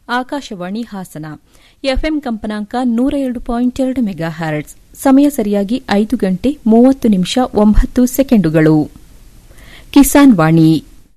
Akashvani Hassan FM ಕಂಪನಾಂಕ ನೂರ ಎರಡು ಪಾಯಿಂಟ್ ಎರಡು ಮೆಗಾ ಹ್ಯಾರಟ್ಸ್ ಸಮಯ ಸರಿಯಾಗಿ ಐದು ಗಂಟೆ ಮೂವತ್ತು ನಿಮಿಷ ಒಂಬತ್ತು ಸೆಕೆಂಡುಗಳು ಕಿಸಾನ್ ವಾಣಿ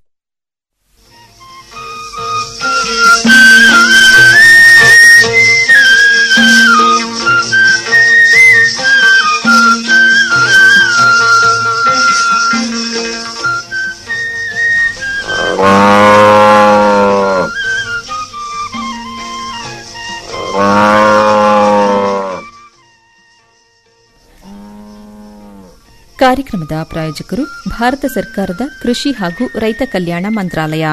ಕಾರ್ಯಕ್ರಮದ ಪ್ರಾಯೋಜಕರು ಭಾರತ ಸರ್ಕಾರದ ಕೃಷಿ ಹಾಗೂ ರೈತ ಕಲ್ಯಾಣ ಮಂತ್ರಾಲಯ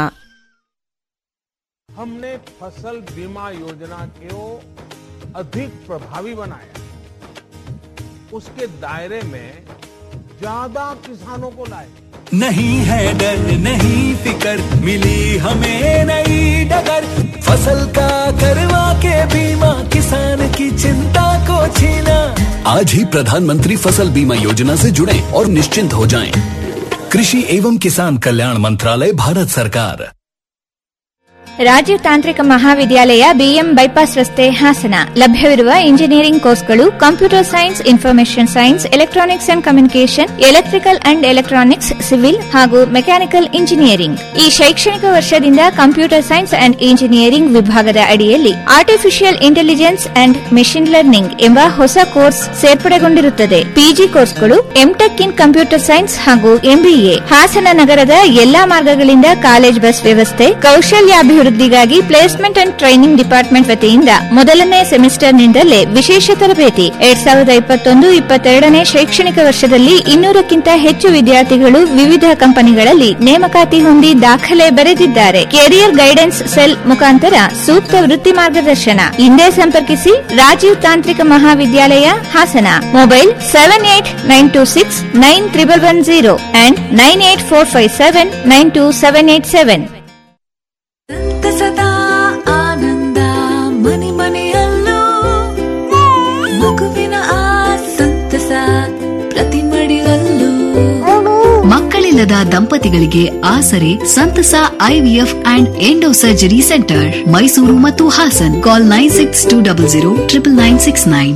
हमने फसल बीमा योजना को अधिक प्रभावी बनाया उसके दायरे में ज्यादा किसानों को लाए नहीं है डर नहीं फिकर मिली हमें नई डगर फसल का करवा के बीमा किसान की चिंता को छीना आज ही प्रधानमंत्री फसल बीमा योजना से जुड़ें और निश्चिंत हो जाएं। कृषि एवं किसान कल्याण मंत्रालय भारत सरकार ರಾಜೀವ್ ತಾಂತ್ರಿಕ ಮಹಾವಿದ್ಯಾಲಯ ಬಿಎಂ ಬೈಪಾಸ್ ರಸ್ತೆ ಹಾಸನ ಲಭ್ಯವಿರುವ ಇಂಜಿನಿಯರಿಂಗ್ ಕೋರ್ಸ್ಗಳು computer science information science electronics and communication electrical and electronics civil ಹಾಗೂ ಮೆಕ್ಯಾನಿಕಲ್ ಇಂಜಿನಿಯರಿಂಗ್ ಈ ಶೈಕ್ಷಣಿಕ ವರ್ಷದಿಂದ ಕಂಪ್ಯೂಟರ್ ಸೈನ್ಸ್ ಅಂಡ್ ಇಂಜಿನಿಯರಿಂಗ್ ವಿಭಾಗದ ಅಡಿಯಲ್ಲಿ artificial intelligence and machine learning ಎಂಬ ಹೊಸ ಕೋರ್ಸ್ ಸೇರ್ಪಡೆಗೊಂಡಿರುತ್ತದೆ ಪಿಜಿ ಕೋರ್ಸ್ಗಳು ಎಂಟೆಕ್ ಇನ್ ಕಂಪ್ಯೂಟರ್ ಸೈನ್ಸ್ ಹಾಗೂ ಎಂಬಿಎ ಹಾಸನ ನಗರದ ಎಲ್ಲಾ ಮಾರ್ಗಗಳಿಂದ ಕಾಲೇಜ್ ಬಸ್ ವ್ಯವಸ್ಥೆ ಕೌಶಲ್ಯಾಭಿವೃದ್ಧಿಗಾಗಿ ಪ್ಲೇಸ್ಮೆಂಟ್ ಅಂಡ್ ಟ್ರೈನಿಂಗ್ ಡಿಪಾರ್ಟ್ಮೆಂಟ್ ವತಿಯಿಂದ ಮೊದಲನೇ ಸೆಮಿಸ್ಟರ್ನಿಂದಲೇ ವಿಶೇಷ ತರಬೇತಿ ಎರಡ್ ಸಾವಿರದ ಇಪ್ಪತ್ತೊಂದು ಇಪ್ಪತ್ತೆರಡನೇ ಶೈಕ್ಷಣಿಕ ವರ್ಷದಲ್ಲಿ ಇನ್ನೂರಕ್ಕಿಂತ ಹೆಚ್ಚು ವಿದ್ಯಾರ್ಥಿಗಳು ವಿವಿಧ ಕಂಪನಿಗಳಲ್ಲಿ ನೇಮಕಾತಿ ಹೊಂದಿ ದಾಖಲೆ ಬರೆದಿದ್ದಾರೆ ಕೆರಿಯರ್ ಗೈಡೆನ್ಸ್ ಸೆಲ್ ಮುಖಾಂತರ ಸೂಕ್ತ ವೃತ್ತಿ ಮಾರ್ಗದರ್ಶನ ಹಿಂದೆ ಸಂಪರ್ಕಿಸಿ ರಾಜೀವ್ ತಾಂತ್ರಿಕ ಮಹಾವಿದ್ಯಾಲಯ Hassan mobile seven eight nine two six nine triple one zero and nine eight four five seven nine two seven eight seven ಸಂತಸದ ಆನಂದ ಮನೆ ಮನೆಯಲ್ಲೂ ಮಗುವಿನ ಆ ಸಂತಸ ಪ್ರತಿ ಮಡಿಲಲ್ಲೂ ಮಕ್ಕಳಿಲ್ಲದ ದಂಪತಿಗಳಿಗೆ ಆಸರೆ ಸಂತಸ IVF and endo surgery centre Mysuru ಮತ್ತು Hassan call nine six two double zero triple nine six nine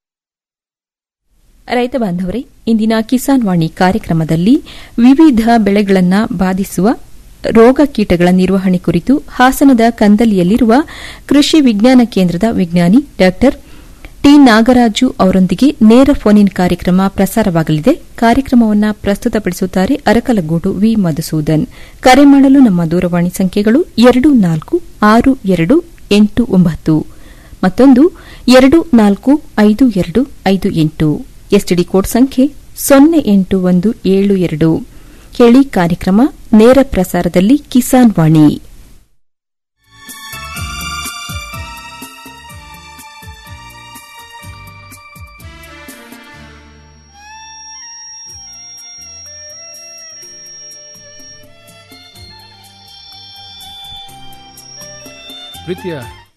ರೈತ ಬಾಂಧವರೇ ಇಂದಿನ ಕಿಸಾನ್ ವಾಣಿ ಕಾರ್ಯಕ್ರಮದಲ್ಲಿ ವಿವಿಧ ಬೆಳೆಗಳನ್ನು ಬಾಧಿಸುವ ರೋಗ ಕೀಟಗಳ ನಿರ್ವಹಣೆ ಕುರಿತು ಹಾಸನದ ಕಂದಲಿಯಲ್ಲಿರುವ ಕೃಷಿ ವಿಜ್ಞಾನ ಕೇಂದ್ರದ ವಿಜ್ಞಾನಿ ಡಾ ಟಿ ನಾಗರಾಜು ಅವರೊಂದಿಗೆ ನೇರ ಫೋನ್ ಇನ್ ಕಾರ್ಯಕ್ರಮ ಪ್ರಸಾರವಾಗಲಿದೆ ಕಾರ್ಯಕ್ರಮವನ್ನು ಪ್ರಸ್ತುತಪಡಿಸುತ್ತಾರೆ ಅರಕಲಗೂಡು ವಿ ಮಧುಸೂದನ್ ಕರೆ ಮಾಡಲು ನಮ್ಮ ದೂರವಾಣಿ ಸಂಖ್ಯೆಗಳು ಎರಡು ನಾಲ್ಕು ಆರು ಎರಡು ಎಂಟು ಒಂಬತ್ತು ಮತ್ತೊಂದು ಎರಡು ನಾಲ್ಕು ಐದು ಎರಡು ಐದು ಎಂಟು ಎಸ್ಟಿಡಿ ಕೋಡ್ ಸಂಖ್ಯೆ ಸೊನ್ನೆ ಎಂಟು ಒಂದು ಏಳು ಎರಡು ಕೇಳಿ ಕಾರ್ಯಕ್ರಮ ನೇರ ಪ್ರಸಾರದಲ್ಲಿ ಕಿಸಾನ್ ವಾಣಿ ಪ್ರೀತಿಯ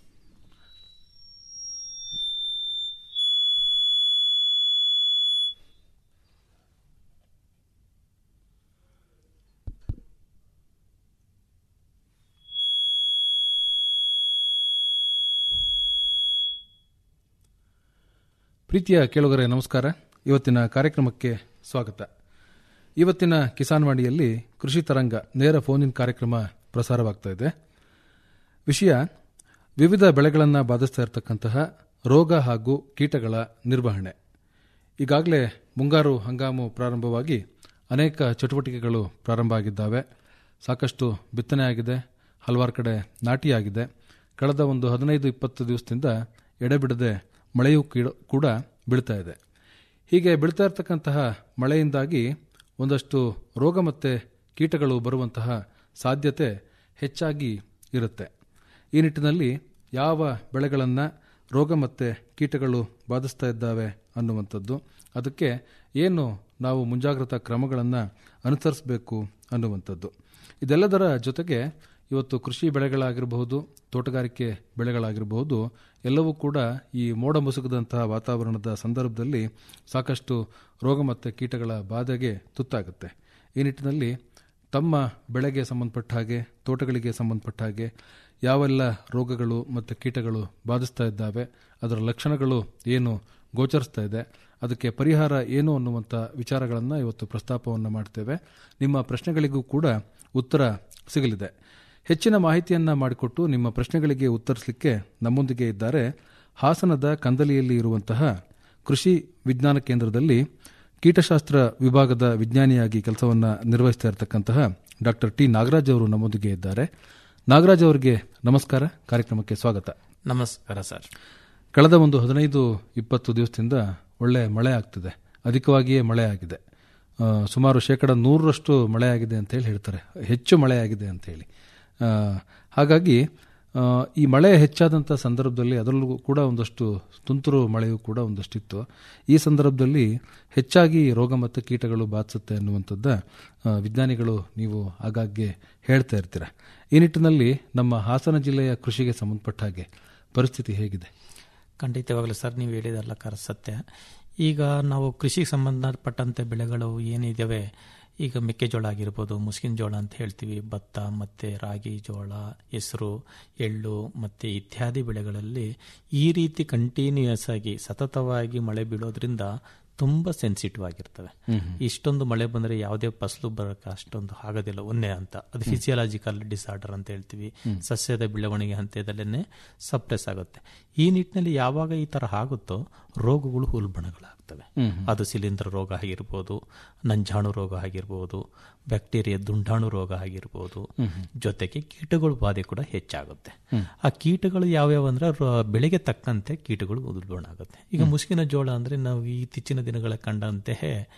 ಪ್ರೀತಿಯ ಕೇಳುಗರೆ ನಮಸ್ಕಾರ ಇವತ್ತಿನ ಕಾರ್ಯಕ್ರಮಕ್ಕೆ ಸ್ವಾಗತ ಇವತ್ತಿನ ಕಿಸಾನ್ ವಾಣಿಯಲ್ಲಿ ಕೃಷಿ ತರಂಗ ನೇರ ಫೋನ್ ಇನ್ ಕಾರ್ಯಕ್ರಮ ಪ್ರಸಾರವಾಗ್ತಾ ಇದೆ ವಿಷಯ ವಿವಿಧ ಬೆಳೆಗಳನ್ನು ಬಾಧಿಸ್ತಾ ಇರತಕ್ಕಂತಹ ರೋಗ ಹಾಗೂ ಕೀಟಗಳ ನಿರ್ವಹಣೆ ಈಗಾಗಲೇ ಮುಂಗಾರು ಹಂಗಾಮು ಪ್ರಾರಂಭವಾಗಿ ಅನೇಕ ಚಟುವಟಿಕೆಗಳು ಪ್ರಾರಂಭ ಆಗಿದ್ದಾವೆ ಸಾಕಷ್ಟು ಬಿತ್ತನೆ ಆಗಿದೆ ಹಲವಾರು ಕಡೆ ನಾಟಿಯಾಗಿದೆ ಕಳೆದ ಒಂದು ಹದಿನೈದು ಇಪ್ಪತ್ತು ದಿವಸದಿಂದ ಎಡೆಬಿಡದೆ ಮಳೆಯೂ ಕೀಡ- ಕೂಡ ಬೀಳ್ತಾ ಇದೆ ಹೀಗೆ ಬೀಳ್ತಾ ಇರತಕ್ಕಂತಹ ಮಳೆಯಿಂದಾಗಿ ಒಂದಷ್ಟು ರೋಗ ಮತ್ತು ಕೀಟಗಳು ಬರುವಂತಹ ಸಾಧ್ಯತೆ ಹೆಚ್ಚಾಗಿ ಇರುತ್ತೆ ಈ ನಿಟ್ಟಿನಲ್ಲಿ ಯಾವ ಬೆಳೆಗಳನ್ನು ರೋಗ ಮತ್ತು ಕೀಟಗಳು ಬಾಧಿಸ್ತಾ ಇದ್ದಾವೆ ಅನ್ನುವಂಥದ್ದು ಅದಕ್ಕೆ ಏನು ನಾವು ಮುಂಜಾಗ್ರತಾ ಕ್ರಮಗಳನ್ನು ಅನುಸರಿಸಬೇಕು ಅನ್ನುವಂಥದ್ದು ಇದೆಲ್ಲದರ ಜೊತೆಗೆ ಇವತ್ತು ಕೃಷಿ ಬೆಳೆಗಳಾಗಿರಬಹುದು ತೋಟಗಾರಿಕೆ ಬೆಳೆಗಳಾಗಿರಬಹುದು ಎಲ್ಲವೂ ಕೂಡ ಈ ಮೋಡ ಮುಸುಕದಂತಹ ವಾತಾವರಣದ ಸಂದರ್ಭದಲ್ಲಿ ಸಾಕಷ್ಟು ರೋಗ ಮತ್ತು ಕೀಟಗಳ ಬಾಧೆಗೆ ತುತ್ತಾಗುತ್ತೆ ಈ ನಿಟ್ಟಿನಲ್ಲಿ ತಮ್ಮ ಬೆಳೆಗೆ ಸಂಬಂಧಪಟ್ಟ ಹಾಗೆ ತೋಟಗಳಿಗೆ ಸಂಬಂಧಪಟ್ಟ ಹಾಗೆ ಯಾವೆಲ್ಲ ರೋಗಗಳು ಮತ್ತು ಕೀಟಗಳು ಬಾಧಿಸ್ತಾ ಇದ್ದಾವೆ ಅದರ ಲಕ್ಷಣಗಳು ಏನು ಗೋಚರಿಸ್ತಾ ಇದೆ ಅದಕ್ಕೆ ಪರಿಹಾರ ಏನು ಅನ್ನುವಂಥ ವಿಚಾರಗಳನ್ನು ಇವತ್ತು ಪ್ರಸ್ತಾಪವನ್ನು ಮಾಡ್ತೇವೆ ನಿಮ್ಮ ಪ್ರಶ್ನೆಗಳಿಗೂ ಕೂಡ ಉತ್ತರ ಸಿಗಲಿದೆ ಹೆಚ್ಚಿನ ಮಾಹಿತಿಯನ್ನ ಮಾಡಿಕೊಟ್ಟು ನಿಮ್ಮ ಪ್ರಶ್ನೆಗಳಿಗೆ ಉತ್ತರಿಸಲಿಕ್ಕೆ ನಮ್ಮೊಂದಿಗೆ ಇದ್ದಾರೆ ಹಾಸನದ ಕಂದಲಿಯಲ್ಲಿ ಇರುವಂತಹ ಕೃಷಿ ವಿಜ್ಞಾನ ಕೇಂದ್ರದಲ್ಲಿ ಕೀಟಶಾಸ್ತ್ರ ವಿಭಾಗದ ವಿಜ್ಞಾನಿಯಾಗಿ ಕೆಲಸವನ್ನು ನಿರ್ವಹಿಸ್ತಾ ಇರತಕ್ಕಂತಹ ಡಾಕ್ಟರ್ ಟಿ ನಾಗರಾಜ್ ಅವರು ನಮ್ಮೊಂದಿಗೆ ಇದ್ದಾರೆ ನಾಗರಾಜ್ ಅವರಿಗೆ ನಮಸ್ಕಾರ ಕಾರ್ಯಕ್ರಮಕ್ಕೆ ಸ್ವಾಗತ ನಮಸ್ಕಾರ ಸರ್ ಕಳೆದ ಒಂದು ಹದಿನೈದು ಇಪ್ಪತ್ತು ದಿವಸದಿಂದ ಒಳ್ಳೆ ಮಳೆ ಆಗ್ತಿದೆ ಅಧಿಕವಾಗಿಯೇ ಮಳೆ ಆಗಿದೆ ಆ, ಸುಮಾರು ಶೇಕಡ ನೂರರಷ್ಟು ಮಳೆ ಆಗಿದೆ ಅಂತ ಹೇಳಿ ಹೇಳ್ತಾರೆ ಹೆಚ್ಚು ಮಳೆ ಆಗಿದೆ ಅಂತ ಹೇಳಿ ಆ, ಹಾಗಾಗಿ ಆ, ಈ ಮಳೆ ಹೆಚ್ಚಾದಂಥ ಸಂದರ್ಭದಲ್ಲಿ ಅದರಲ್ಲೂ ಕೂಡ ಒಂದಷ್ಟು ತುಂತುರು ಮಳೆಯೂ ಕೂಡ ಒಂದಷ್ಟಿತ್ತು ಈ ಸಂದರ್ಭದಲ್ಲಿ ಹೆಚ್ಚಾಗಿ ರೋಗ ಮತ್ತು ಕೀಟಗಳು ಬಾಧಿಸುತ್ತೆ ಅನ್ನುವಂಥದ್ದ ಆ, ವಿಜ್ಞಾನಿಗಳು ನೀವು ಆಗಾಗ್ಗೆ ಹೇಳ್ತಾ ಇರ್ತೀರ ಈ ನಿಟ್ಟಿನಲ್ಲಿ ನಮ್ಮ ಹಾಸನ ಜಿಲ್ಲೆಯ ಕೃಷಿಗೆ ಸಂಬಂಧಪಟ್ಟ ಹಾಗೆ ಪರಿಸ್ಥಿತಿ ಹೇಗಿದೆ ಖಂಡಿತವಾಗಲೂ ಸರ್ ನೀವು ಹೇಳಿದಲ್ಲ ಕರ ಸತ್ಯ ಈಗ ನಾವು ಕೃಷಿಗೆ ಸಂಬಂಧಪಟ್ಟಂತೆ ಬೆಳೆಗಳು ಏನಿದ್ದಾವೆ ಈಗ ಮೆಕ್ಕೆಜೋಳ ಆಗಿರ್ಬೋದು ಮುಸ್ಕಿನ ಜೋಳ ಅಂತ ಹೇಳ್ತೀವಿ ಭತ್ತ ಮತ್ತು ರಾಗಿ ಜೋಳ ಹೆಸರು ಎಳ್ಳು ಮತ್ತು ಇತ್ಯಾದಿ ಬೆಳೆಗಳಲ್ಲಿ ಈ ರೀತಿ ಕಂಟಿನ್ಯೂಯಸ್ ಆಗಿ ಸತತವಾಗಿ ಮಳೆ ಬೀಳೋದ್ರಿಂದ ತುಂಬ ಸೆನ್ಸಿಟಿವ್ ಆಗಿರ್ತವೆ ಇಷ್ಟೊಂದು ಮಳೆ ಬಂದರೆ ಯಾವುದೇ ಫಸಲು ಬರೋಕೆ ಅಷ್ಟೊಂದು ಆಗೋದಿಲ್ಲ ಒಂದೇ ಅಂತ ಅದು ಫಿಸಿಯಲಾಜಿಕಲ್ ಡಿಸಾರ್ಡರ್ ಅಂತ ಹೇಳ್ತೀವಿ ಸಸ್ಯದ ಬೆಳವಣಿಗೆ ಹಂತದಲ್ಲೇ ಸಪ್ರೆಸ್ ಆಗುತ್ತೆ ಈ ನಿಟ್ಟಿನಲ್ಲಿ ಯಾವಾಗ ಈ ಥರ ಆಗುತ್ತೋ ರೋಗಗಳು ಉಲ್ಬಣಗಳಾಗ್ತವೆ ಅದು ಶಿಲೀಂಧ್ರ ರೋಗ ಆಗಿರ್ಬೋದು ನಂಜಾಣು ರೋಗ ಆಗಿರ್ಬೋದು ಬ್ಯಾಕ್ಟೀರಿಯಾ ದುಂಡಾಣು ರೋಗ ಆಗಿರ್ಬೋದು ಜೊತೆಗೆ ಕೀಟಗಳ ಬಾಧೆ ಕೂಡ ಹೆಚ್ಚಾಗುತ್ತೆ ಆ ಕೀಟಗಳು ಯಾವ್ಯಾವ ಅಂದ್ರೆ ರ- ಬೆಳೆಗೆ ತಕ್ಕಂತೆ ಕೀಟಗಳು ಉಲ್ಬಣ ಆಗುತ್ತೆ ಈಗ ಮುಸುಕಿನ ಜೋಳ ಅಂದ್ರೆ ನಾವು ಇತ್ತೀಚಿನ ದಿನಗಳ ಕಂಡಂತೆ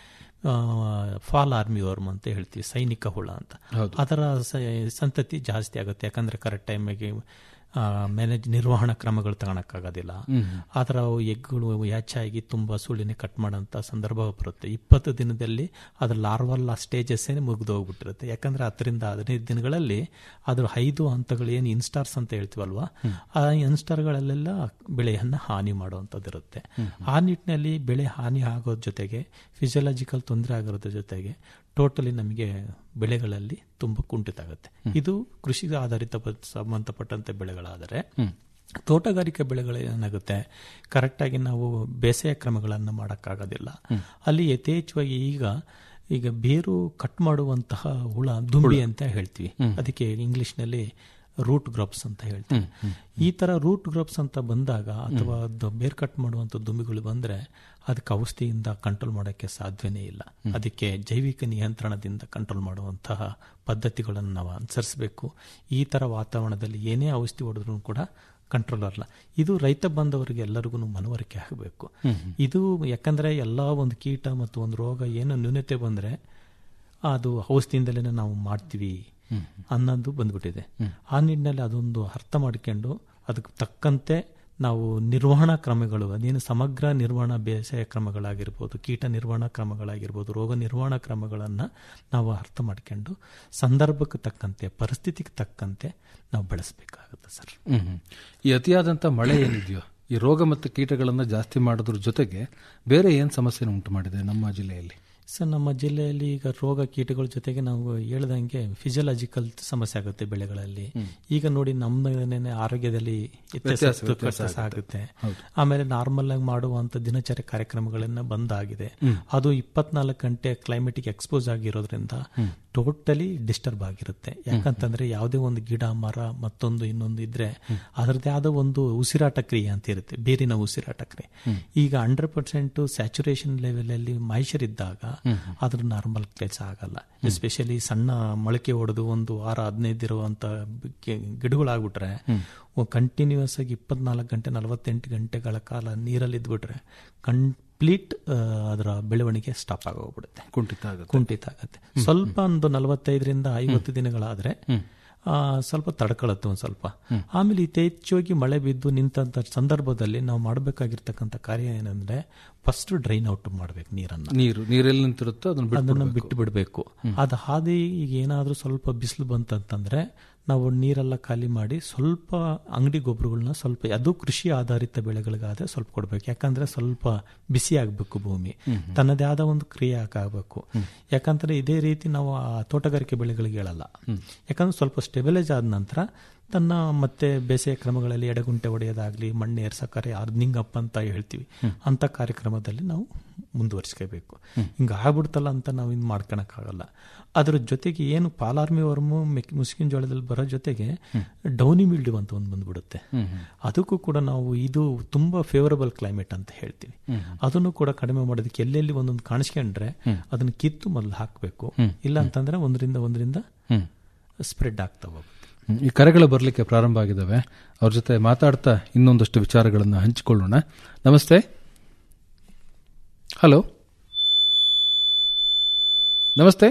ಫಾಲ್ ಆರ್ಮಿ ವರ್ಮ್ ಅಂತ ಹೇಳ್ತೀವಿ ಸೈನಿಕ ಹುಳ ಅಂತ ಅದರ ಸ- ಸಂತತಿ ಜಾಸ್ತಿ ಆಗುತ್ತೆ ಯಾಕಂದ್ರೆ ಕರೆಕ್ಟ್ ಟೈಮಿಗೆ ಮ್ಯಾನೇಜ್ ನಿರ್ವಹಣಾ ಕ್ರಮಗಳು ತಗೊಳಕ್ಕಾಗೋದಿಲ್ಲ ಅದರ ಅವು ಎಗ್ಗಳು ಹೆಚ್ಚಾಗಿ ತುಂಬ ಸುಳಿನೇ ಕಟ್ ಮಾಡೋಂಥ ಸಂದರ್ಭ ಬರುತ್ತೆ ಇಪ್ಪತ್ತು ದಿನದಲ್ಲಿ ಅದ್ರ ಲಾರ್ವಲ್ ಸ್ಟೇಜಸ್ ಮುಗಿದೋಗ್ಬಿಟ್ಟಿರುತ್ತೆ ಯಾಕಂದ್ರೆ ಹತ್ತರಿಂದ ಹದಿನೈದು ದಿನಗಳಲ್ಲಿ ಅದ್ರ ಐದು ಹಂತಗಳು ಏನು ಇನ್ಸ್ಟಾರ್ಸ್ ಅಂತ ಹೇಳ್ತೀವಲ್ವಾ ಆ ಇನ್ಸ್ಟಾರ್ಗಳಲ್ಲೆಲ್ಲ ಬೆಳೆಯನ್ನ ಹಾನಿ ಮಾಡುವಂಥದ್ದು ಇರುತ್ತೆ ಆ ನಿಟ್ಟಿನಲ್ಲಿ ಬೆಳೆ ಹಾನಿ ಆಗೋದ್ರ ಜೊತೆಗೆ ಫಿಸಿಯಲಾಜಿಕಲ್ ತೊಂದರೆ ಆಗೋದ್ರ ಜೊತೆಗೆ ಟೋಟಲಿ ನಮಗೆ ಬೆಳೆಗಳಲ್ಲಿ ತುಂಬ ಕುಂಠಿತ ಆಗುತ್ತೆ ಇದು ಕೃಷಿಗೆ ಆಧಾರಿತ ಪ- ಸಂಬಂಧಪಟ್ಟಂತೆ ಬೆಳೆಗಳಾದರೆ ತೋಟಗಾರಿಕೆ ಬೆಳೆಗಳು ಏನಾಗುತ್ತೆ ಕರೆಕ್ಟಾಗಿ ನಾವು ಬೇಸಾಯ ಕ್ರಮಗಳನ್ನು ಮಾಡೋಕ್ಕಾಗೋದಿಲ್ಲ ಅಲ್ಲಿ ಯಥೇಚ್ಛವಾಗಿ ಈಗ ಈಗ ಬೇರು ಕಟ್ ಮಾಡುವಂತಹ ಹುಳ ದುಂಬಿ ಅಂತ ಹೇಳ್ತೀವಿ ಅದಕ್ಕೆ ಇಂಗ್ಲಿಷ್ನಲ್ಲಿ ರೂಟ್ ಗ್ರಾಪ್ಸ್ ಅಂತ ಹೇಳ್ತೀವಿ ಈ ತರ ರೂಟ್ ಗ್ರಾಪ್ಸ್ ಅಂತ ಬಂದಾಗ ಅಥವಾ ಅದು ಬೇರ್ ಕಟ್ ಮಾಡುವಂತ ದುಂಬಿಗಳು ಬಂದ್ರೆ ಅದಕ್ಕೆ ಔಷಧಿಯಿಂದ ಕಂಟ್ರೋಲ್ ಮಾಡೋಕ್ಕೆ ಸಾಧ್ಯವೇ ಇಲ್ಲ ಅದಕ್ಕೆ ಜೈವಿಕ ನಿಯಂತ್ರಣದಿಂದ ಕಂಟ್ರೋಲ್ ಮಾಡುವಂತಹ ಪದ್ಧತಿಗಳನ್ನು ನಾವು ಅನುಸರಿಸಬೇಕು ಈ ತರ ವಾತಾವರಣದಲ್ಲಿ ಏನೇ ಔಷಧಿ ಹೊಡೆದ್ರೂ ಕೂಡ ಕಂಟ್ರೋಲ್ ಅಲ್ಲ ಇದು ರೈತ ಬಂದವರಿಗೆ ಎಲ್ಲರಿಗೂ ಮನವರಿಕೆ ಆಗಬೇಕು ಇದು ಯಾಕಂದ್ರೆ ಎಲ್ಲಾ ಒಂದು ಕೀಟ ಮತ್ತು ಒಂದು ರೋಗ ಏನು ನ್ಯೂನತೆ ಬಂದ್ರೆ ಅದು ಔಷಧಿಯಿಂದಲೇ ನಾವು ಮಾಡ್ತೀವಿ ಅನ್ನೋದು ಬಂದ್ಬಿಟ್ಟಿದೆ ಆ ನಿಟ್ಟಿನಲ್ಲಿ ಅದೊಂದು ಅರ್ಥ ಮಾಡ್ಕೊಂಡು ಅದಕ್ಕೆ ತಕ್ಕಂತೆ ನಾವು ನಿರ್ವಹಣಾ ಕ್ರಮಗಳು ಅದೇನು ಸಮಗ್ರ ನಿರ್ವಹಣಾ ಬೇಸಾಯ ಕ್ರಮಗಳಾಗಿರ್ಬೋದು ಕೀಟ ನಿರ್ವಹಣಾ ಕ್ರಮಗಳಾಗಿರ್ಬೋದು ರೋಗ ನಿರ್ವಹಣಾ ಕ್ರಮಗಳನ್ನು ನಾವು ಅರ್ಥ ಮಾಡ್ಕೊಂಡು ಸಂದರ್ಭಕ್ಕೆ ತಕ್ಕಂತೆ ಪರಿಸ್ಥಿತಿಗೆ ತಕ್ಕಂತೆ ನಾವು ಬೆಳೆಸಬೇಕಾಗುತ್ತೆ ಸರ್ ಹ್ಮ್ ಹ್ಮ್. ಈ ಅತಿಯಾದಂಥ ಮಳೆ ಏನಿದೆಯೋ ಈ ರೋಗ ಮತ್ತು ಕೀಟಗಳನ್ನು ಜಾಸ್ತಿ ಮಾಡೋದ್ರ ಜೊತೆಗೆ ಬೇರೆ ಏನು ಸಮಸ್ಯೆನ ಉಂಟು ಮಾಡಿದೆ ನಮ್ಮ ಜಿಲ್ಲೆಯಲ್ಲಿ ಸರ್ ನಮ್ಮ ಜಿಲ್ಲೆಯಲ್ಲಿ ಈಗ ರೋಗ ಕೀಟಗಳ ಜೊತೆಗೆ ನಾವು ಹೇಳ್ದಂಗೆ ಫಿಸಿಯಲಾಜಿಕಲ್ ಸಮಸ್ಯೆ ಆಗುತ್ತೆ ಬೆಳೆಗಳಲ್ಲಿ ಈಗ ನೋಡಿ ನಮ್ಮ ಆರೋಗ್ಯದಲ್ಲಿ ವ್ಯತ್ಯಾಸ ವ್ಯತ್ಯಾಸ ಆಗುತ್ತೆ ಆಮೇಲೆ ನಾರ್ಮಲ್ ಆಗಿ ಮಾಡುವಂತ ದಿನಚರಿ ಕಾರ್ಯಕ್ರಮಗಳನ್ನ ಬಂದಾಗಿದೆ ಅದು ಇಪ್ಪತ್ನಾಲ್ಕು ಗಂಟೆ ಕ್ಲೈಮೇಟಿಗೆ ಎಕ್ಸ್ಪೋಸ್ ಆಗಿರೋದ್ರಿಂದ ಟೋಟಲಿ ಡಿಸ್ಟರ್ಬ್ ಆಗಿರುತ್ತೆ ಯಾಕಂತಂದ್ರೆ ಯಾವುದೇ ಒಂದು ಗಿಡ ಮರ ಮತ್ತೊಂದು ಇನ್ನೊಂದು ಇದ್ರೆ ಅದರದ್ದೇ ಆದ ಒಂದು ಉಸಿರಾಟ ಕ್ರಿಯೆ ಅಂತ ಇರುತ್ತೆ ಬೇರಿನ ಉಸಿರಾಟ ಕ್ರಿಯೆ ಈಗ ಹಂಡ್ರೆಡ್ ಪರ್ಸೆಂಟ್ ಸ್ಯಾಚುರೇಷನ್ ಲೆವೆಲ್ ಅಲ್ಲಿ ಮಾಯಿಷರ್ ಇದ್ದಾಗ ಅದ್ರ ನಾರ್ಮಲ್ ಕೆಲಸ ಆಗಲ್ಲ ಎಸ್ಪೆಷಲಿ ಸಣ್ಣ ಮೊಳಕೆ ಹೊಡೆದು ಒಂದು ವಾರ ಹದಿನೈದು ಇರುವಂತ ಗಿಡಗಳಾಗ್ಬಿಟ್ರೆ ಕಂಟಿನ್ಯೂಸ್ ಆಗಿ ಇಪ್ಪತ್ನಾಲ್ಕು ಗಂಟೆ ನಲವತ್ತೆಂಟು ಗಂಟೆಗಳ ಕಾಲ ನೀರಲ್ಲಿ ಇದ್ಬಿಟ್ರೆ ಕಂಪ್ಲೀಟ್ ಅದರ ಬೆಳವಣಿಗೆ ಸ್ಟಾಪ್ ಆಗೋಗ್ಬಿಡುತ್ತೆ ಕುಂಠಿತ ಆಗುತ್ತೆ ಕುಂಠಿತ ಆಗುತ್ತೆ ಸ್ವಲ್ಪ ಒಂದು ನಲವತ್ತೈದರಿಂದ ಐವತ್ತು ದಿನಗಳಾದ್ರೆ ಆ, ಸ್ವಲ್ಪ ತಡ್ಕೊಳ್ಳುತ್ತೆ ಒಂದು ಸ್ವಲ್ಪ ಆಮೇಲೆ ಯಥೇಚ್ಛವಾಗಿ ಮಳೆ ಬಿದ್ದು ನಿಂತ ಸಂದರ್ಭದಲ್ಲಿ ನಾವು ಮಾಡಬೇಕಾಗಿರ್ತಕ್ಕಂಥ ಕಾರ್ಯ ಏನಂದ್ರೆ ಫಸ್ಟ್ ಡ್ರೈನ್ ಔಟ್ ಮಾಡ್ಬೇಕು ನೀರನ್ನ ನೀರು ನೀರೆಲ್ಲಿ ನಿಂತಿರುತ್ತೋ ಅದನ್ನ ಬಿಟ್ಟು ಅದನ್ನ ಬಿಟ್ಟು ಬಿಡಬೇಕು ಅದು ಹಾದಿ ಈಗ ಏನಾದ್ರೂ ಸ್ವಲ್ಪ ಬಿಸಿಲು ಬಂತಂತಂದ್ರೆ ನಾವು ನೀರೆಲ್ಲ ಖಾಲಿ ಮಾಡಿ ಸ್ವಲ್ಪ ಅಂಗಡಿ ಗೊಬ್ಬರಗಳನ್ನ ಸ್ವಲ್ಪ ಅದು ಕೃಷಿ ಆಧಾರಿತ ಬೆಳೆಗಳಿಗಾದ್ರೆ ಸ್ವಲ್ಪ ಕೊಡ್ಬೇಕು ಯಾಕಂದ್ರೆ ಸ್ವಲ್ಪ ಬಿಸಿ ಆಗಬೇಕು ಭೂಮಿ ತನ್ನದೇ ಆದ ಒಂದು ಕ್ರಿಯೆ ಆಗಬೇಕು ಯಾಕಂದ್ರೆ ಇದೇ ರೀತಿ ನಾವು ಆ ತೋಟಗಾರಿಕೆ ಬೆಳೆಗಳಿಗೆ ಹೇಳಲ್ಲ ಯಾಕಂದ್ರೆ ಸ್ವಲ್ಪ ಸ್ಟೆಬಿಲೈಸ್ ಆದ ನಂತರ ತನ್ನ ಮತ್ತೆ ಬೇಸಿಗೆ ಕ್ರಮಗಳಲ್ಲಿ ಎಡೆಗುಂಟೆ ಹೊಡೆಯೋದಾಗ್ಲಿ ಮಣ್ಣು ಏರ್ಸಕ್ಕಾರೆ ಅರ್ನಿಂಗ್ ಅಪ್ ಅಂತ ಹೇಳ್ತೀವಿ ಅಂತ ಕಾರ್ಯಕ್ರಮದಲ್ಲಿ ನಾವು ಮುಂದುವರಿಸ್ಕೋಬೇಕು ಹಿಂಗ ಆಗ್ಬಿಡ್ತಲ್ಲ ಅಂತ ನಾವು ಇನ್ನು ಮಾಡ್ಕೊಳಕ್ಕಾಗಲ್ಲ ಅದ್ರ ಜೊತೆಗೆ ಏನು ಪಾಲಾರ್ಮಿ ವರ್ಮು ಮುಸ್ಕಿನ್ ಜೋಳದಲ್ಲಿ ಬರೋ ಜೊತೆಗೆ ಡೌನಿ ಮಿಲ್ಡ್ಯೂ ಅಂತ ಒಂದು ಬಂದ್ಬಿಡುತ್ತೆ ಅದಕ್ಕೂ ಕೂಡ ನಾವು ಇದು ತುಂಬಾ ಫೇವರಬಲ್ ಕ್ಲೈಮೇಟ್ ಅಂತ ಹೇಳ್ತೀವಿ ಅದನ್ನು ಕೂಡ ಕಡಿಮೆ ಮಾಡೋದಕ್ಕೆ ಎಲ್ಲೆಲ್ಲಿ ಒಂದೊಂದು ಕಾಣಿಸ್ಕೊಂಡ್ರೆ ಅದನ್ನ ಕಿತ್ತು ಮೊದಲು ಹಾಕಬೇಕು ಇಲ್ಲ ಅಂತಂದ್ರೆ ಒಂದರಿಂದ ಒಂದರಿಂದ ಸ್ಪ್ರೆಡ್ ಆಗ್ತಾ ಹೋಗುತ್ತೆ ಹ್ಮ್. ಈ ಕರೆಗಳು ಬರಲಿಕ್ಕೆ ಪ್ರಾರಂಭ ಆಗಿದ್ದಾವೆ ಅವ್ರ ಜೊತೆ ಮಾತಾಡ್ತಾ ಇನ್ನೊಂದಷ್ಟು ವಿಚಾರಗಳನ್ನು ಹಂಚಿಕೊಳ್ಳೋಣ ನಮಸ್ತೆ ಹಲೋ ನಮಸ್ತೆ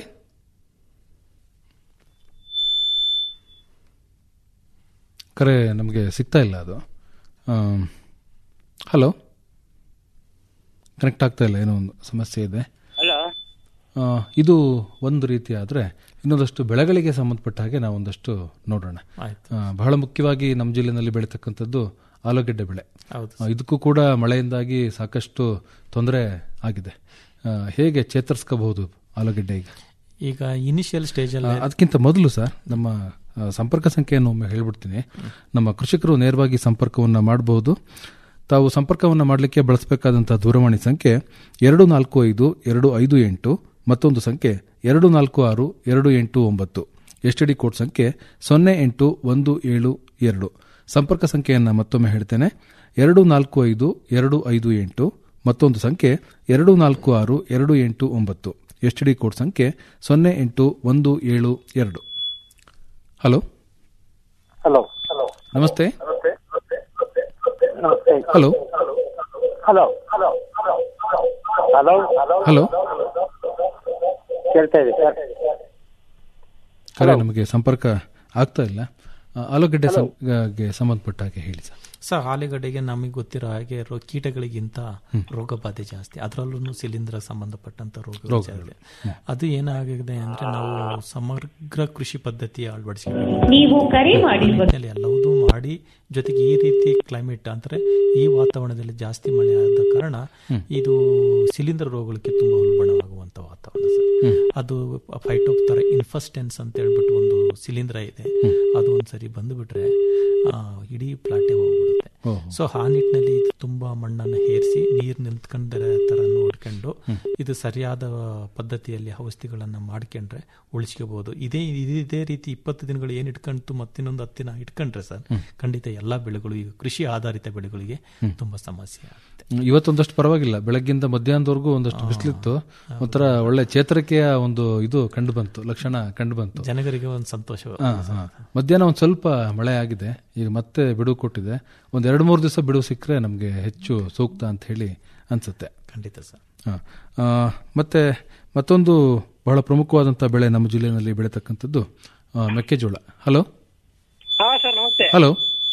ಕರೆ ನಮಗೆ ಸಿಗ್ತಾ ಇಲ್ಲ ಅದು ಆಮ್, ಹಲೋ ಕನೆಕ್ಟ್ ಆಗ್ತಾ ಇಲ್ಲ ಏನೋ ಒಂದು ಸಮಸ್ಯೆ ಇದೆ ಹಲೋ ಆ, ಇದು ಒಂದು ರೀತಿ ಆದರೆ ಇನ್ನೊಂದಷ್ಟು ಬೆಳೆಗಳಿಗೆ ಸಂಬಂಧಪಟ್ಟ ಹಾಗೆ ನಾವು ಒಂದಷ್ಟು ನೋಡೋಣ ಆಯ್ತು ಆ, ಬಹಳ ಮುಖ್ಯವಾಗಿ ನಮ್ಮ ಜಿಲ್ಲೆನಲ್ಲಿ ಬೆಳೀತಕ್ಕಂಥದ್ದು ಆಲೂಗೆಡ್ಡೆ ಬೆಳೆ ಹೌದು ಆ, ಇದಕ್ಕೂ ಕೂಡ ಮಳೆಯಿಂದಾಗಿ ಸಾಕಷ್ಟು ತೊಂದರೆ ಆಗಿದೆ ಆ, ಹೇಗೆ ಚೇತರಿಸ್ಕೋಬಹುದು ಆಲೂಗೆಡ್ಡೆ ಈಗ ಈಗ ಇನಿಷಿಯಲ್ ಸ್ಟೇಜ್ ಆ, ಅಲ್ಲಿ ಅದಕ್ಕಿಂತ ಮೊದಲು ಸರ್ ನಮ್ಮ ಆ, ಸಂಪರ್ಕ ಸಂಖ್ಯೆಯನ್ನು ಒಮ್ಮೆ ಹೇಳ್ಬಿಡ್ತೀನಿ ನಮ್ಮ ಕೃಷಿಕರು ನೇರವಾಗಿ ಸಂಪರ್ಕವನ್ನು ಮಾಡಬಹುದು ತಾವು ಸಂಪರ್ಕವನ್ನು ಮಾಡಲಿಕ್ಕೆ ಬಳಸಬೇಕಾದಂತಹ ದೂರವಾಣಿ ಸಂಖ್ಯೆ ಎರಡು ನಾಲ್ಕು ಐದು ಎರಡು ಐದು ಎಂಟು ಮತ್ತೊಂದು ಸಂಖ್ಯೆ ಎರಡು ನಾಲ್ಕು ಆರು ಎರಡು ಎಂಟು ಒಂಬತ್ತು ಎಸ್ ಡಿ ಕೋಡ್ ಸಂಖ್ಯೆ ಸೊನ್ನೆ ಎಂಟು ಒಂದು ಏಳು ಎರಡು ಸಂಪರ್ಕ ಸಂಖ್ಯೆಯನ್ನು ಮತ್ತೊಮ್ಮೆ ಹೇಳ್ತೇನೆ ಎರಡು ನಾಲ್ಕು ಐದು ಎರಡು ಐದು ಎಂಟು ಮತ್ತೊಂದು ಸಂಖ್ಯೆ ಎರಡು ನಾಲ್ಕು ಆರು ಎರಡು ಎಂಟು ಒಂಬತ್ತು ಎಸ್ ಡಿ ಕೋಡ್ ಸಂಖ್ಯೆ ಸೊನ್ನೆ ಎಂಟು ಒಂದು ಏಳು ಎರಡು ಹಲೋ ಹಲೋ ಹಲೋ ನಮಸ್ತೆ ನಮಸ್ತೆ hello hello hello hello hello ಕೇಳ್ತಾ ಇದೆ ಸರ್ ಕರೆ ನಮಗೆ ಸಂಪರ್ಕ ಆಗ್ತಾ ಇಲ್ಲ ಆ, ಆಲೂಗಡ್ಡೆ ಸಂ- ಗೆ ಸಂಬಂಧಪಟ್ಟ ಹಾಗೆ ಹೇಳಿ ಸರ್ ಸರ್ ಆಲೂಗಡ್ಡೆಗೆ ನಮಗೆ ಗೊತ್ತಿರೋ ಹಾಗೆ ರೋ- ಕೀಟಗಳಿಗಿಂತ ರೋಗ ಬಾಧೆ ಜಾಸ್ತಿ ಅದರಲ್ಲೂ ಶಿಲೀಂಧ್ರ ಸಂಬಂಧಪಟ್ಟಂತ ರೋಗ ಜಾಸ್ತಿ ಅದು ಏನಾಗಿದೆ ಅಂದ್ರೆ ನಾವು ಸಮಗ್ರ ಕೃಷಿ ಪದ್ಧತಿ ಅಳವಡಿಸಬೇಕು ನೀವು ಕರೆ ಮಾಡಿರುವ ಎಲ್ಲವೂ ಮಾಡಿ ಜೊತೆಗೆ ಈ ರೀತಿ ಕ್ಲೈಮೇಟ್ ಅಂದ್ರೆ ಈ ವಾತಾವರಣದಲ್ಲಿ ಜಾಸ್ತಿ ಮಳೆ ಆದ ಕಾರಣ ಇದು ಶಿಲೀಂಧ್ರ ರೋಗಗಳಿಗೆ ತುಂಬಾ ಉಲ್ಬಣವಾಗುವಂತ ವಾತಾವರಣ ಸರ್ ಅದು ಫೈಟೋಪ್ತರ ಇನ್ಫಸ್ಟೆನ್ಸ್ ಅಂತ ಹೇಳ್ಬಿಟ್ಟು ಒಂದು ಶಿಲೀಂಧ್ರ ಇದೆ ಅದು ಒಂದ್ಸರಿ ಬಂದುಬಿಟ್ರೆ ಆ, ಇಡೀ ಪ್ಲಾಟೆ ಹೋಗ್ಬಿಡುತ್ತೆ ಓಹೋ. ಸೊ ಆ ನಿಟ್ಟಿನಲ್ಲಿ ಇದು ತುಂಬಾ ಮಣ್ಣನ್ನು ಹೇರಿಸಿ ನೀರು ನಿಂತ್ಕೊಂಡರ ತರ ನೋಡ್ಕೊಂಡು ಇದು ಸರಿಯಾದ ಪದ್ಧತಿಯಲ್ಲಿ ಔಷಧಿಗಳನ್ನ ಮಾಡ್ಕೊಂಡ್ರೆ ಉಳಿಸ್ಕೋಬಹುದು ಇದೇ ಇದೇ ರೀತಿ ಇಪ್ಪತ್ತು ದಿನಗಳು ಏನ್ ಇಟ್ಕೊಂತು ಮತ್ತಿನ್ನೊಂದು ಹತ್ತು ದಿನ ಇಟ್ಕೊಂಡ್ರೆ ಸರ್ ಖಂಡಿತ ಎಲ್ಲಾ ಬೆಳೆಗಳು ಈಗ ಕೃಷಿ ಆಧಾರಿತ ಬೆಳೆಗಳಿಗೆ ತುಂಬಾ ಸಮಸ್ಯೆ ಆಗುತ್ತೆ ಹ್ಮ್, ಇವತ್ತೊಂದಷ್ಟು ಪರವಾಗಿಲ್ಲ ಬೆಳಗ್ಗಿಂದ ಮಧ್ಯಾಹ್ನದವರೆಗೂ ಒಂದಷ್ಟು ಬಿಸಿಲಿತ್ತು ಒಂಥರ ಒಳ್ಳೆ ಚೇತರಿಕೆಯ ಒಂದು ಇದು ಕಂಡು ಬಂತು ಲಕ್ಷಣ ಕಂಡು ಬಂತು ಜನಗರಿಗೆ ಒಂದು ಸಂತೋಷ ಹಾ, ಹಾ. ಮಧ್ಯಾಹ್ನ ಒಂದು ಸ್ವಲ್ಪ ಮಳೆ ಆಗಿದೆ ಈಗ ಮತ್ತೆ ಬಿಡುವು ಕೊಟ್ಟಿದೆ ಒಂದ್ ಎರಡು ಮೂರು ದಿವಸ ಬಿಡುವು ಸಿಕ್ಕರೆ ನಮಗೆ ಹೆಚ್ಚು ಸೂಕ್ತ ಅಂತ ಹೇಳಿ ಅನ್ಸುತ್ತೆ ಖಂಡಿತ ಸರ್ ಹಾ. ಆ, ಮತ್ತೆ ಮತ್ತೊಂದು ಬಹಳ ಪ್ರಮುಖವಾದಂತಹ ಬೆಳೆ ನಮ್ಮ ಜಿಲ್ಲೆಯಲ್ಲಿ ಬೆಳೀತಕ್ಕಂಥದ್ದು ಆ, ಮೆಕ್ಕೆಜೋಳ ಹಲೋ ಹಾ ಸರ್ ನಮಸ್ತೆ ಹಲೋ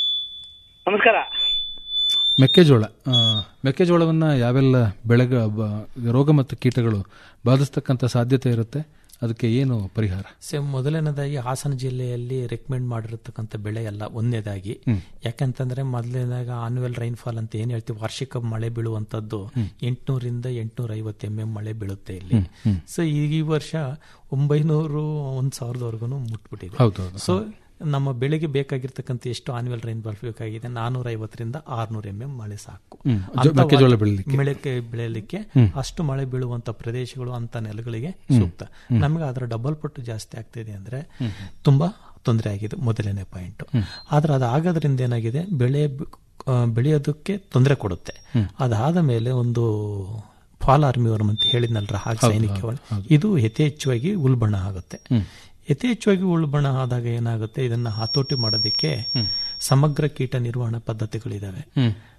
ನಮಸ್ಕಾರ ಮೆಕ್ಕೆಜೋಳ ಆ, ಮೆಕ್ಕೆಜೋಳವನ್ನ ಯಾವೆಲ್ಲ ಬೆಳೆಗ ಬ- ರೋಗ ಮತ್ತು ಕೀಟಗಳು ಬಾಧಿಸ್ತಕ್ಕಂಥ ಸಾಧ್ಯತೆ ಇರುತ್ತೆ ಅದಕ್ಕೆ ಏನು ಪರಿಹಾರ ಸೇಮ್ ಮೊದಲನೇದಾಗಿ ಹಾಸನ ಜಿಲ್ಲೆಯಲ್ಲಿ ರೆಕಮೆಂಡ್ ಮಾಡಿರತಕ್ಕಂಥ ಬೆಳೆ ಎಲ್ಲ ಒಂದನೇದಾಗಿ ಯಾಕಂತಂದ್ರೆ ಮೊದಲನೇದಾಗ ಆನ್ಯುವಲ್ ರೈನ್ಫಾಲ್ ಅಂತ ಏನ್ ಹೇಳ್ತೀವಿ ವಾರ್ಷಿಕ ಮಳೆ ಬೀಳುವಂತದ್ದು ಎಂಟ್ನೂರಿಂದ ಎಂಟ್ನೂರ ಐವತ್ತು ಎಂ ಎಂ ಮಳೆ ಬೀಳುತ್ತೆ ಇಲ್ಲಿ ಸೊ ಈ ವರ್ಷ ಒಂಬೈನೂರು ಒಂದ್ ಸಾವಿರದವರೆಗೂ ಮುಟ್ಬಿಟ್ಟಿದೆ ಹೌದೌದು. ಸೊ ನಮ್ಮ ಬೆಳೆಗೆ ಬೇಕಾಗಿರ್ತಕ್ಕಂಥ ಎಷ್ಟು ಆನ್ಯುವಲ್ ರೈನ್ಫಾಲ್ ಬೇಕಾಗಿದೆ ನಾನೂರ ಐವತ್ತರಿಂದ ಆರ್ನೂರ ಎಂ ಎಂ ಮಳೆ ಸಾಕು ಹ್ಮ್. ಅಂತ ಮೆಕ್ಕೆಜೋಳ ವಾ- ಬೆಳೀಲಿಕ್ಕೆ. ಬೆಳೆಗೆ ಬೆಳೆಯಲಿಕ್ಕೆ ಅಷ್ಟು ಮಳೆ ಬೀಳುವಂತ ಪ್ರದೇಶಗಳು ಅಂತ ನೆಲಗಳಿಗೆ ಸೂಕ್ತ ನಮಗೆ ಅದರ ಡಬಲ್ ಪಟ್ಟು ಜಾಸ್ತಿ ಆಗ್ತಿದೆ ಅಂದ್ರೆ ತುಂಬಾ ತೊಂದರೆ ಆಗಿದೆ ಮೊದಲನೇ ಪಾಯಿಂಟ್ ಆದ್ರೆ ಅದಾಗೋದ್ರಿಂದ ಏನಾಗಿದೆ ಬೆಳೆ ಬ- ಆ, ಬೆಳೆಯೋದಕ್ಕೆ ತೊಂದರೆ ಕೊಡುತ್ತೆ ಅದಾದ ಮೇಲೆ ಒಂದು ಫಾಲ್ ಆರ್ಮಿವರ್ಮ್ ಅಂತ ಹೇಳಿದ್ನಲ್ರ ಹಾಗೆ ಸೈನಿಕ ಇದು ಯಥೇಚ್ಛವಾಗಿ ಉಲ್ಬಣ ಆಗುತ್ತೆ ಯಥೇಚ್ಛವಾಗಿ ಉಲ್ಬಣ ಆದಾಗ ಏನಾಗುತ್ತೆ ಇದನ್ನ ಹತೋಟಿ ಮಾಡೋದಕ್ಕೆ ಸಮಗ್ರ ಕೀಟ ನಿರ್ವಹಣಾ ಪದ್ಧತಿಗಳಿದಾವೆ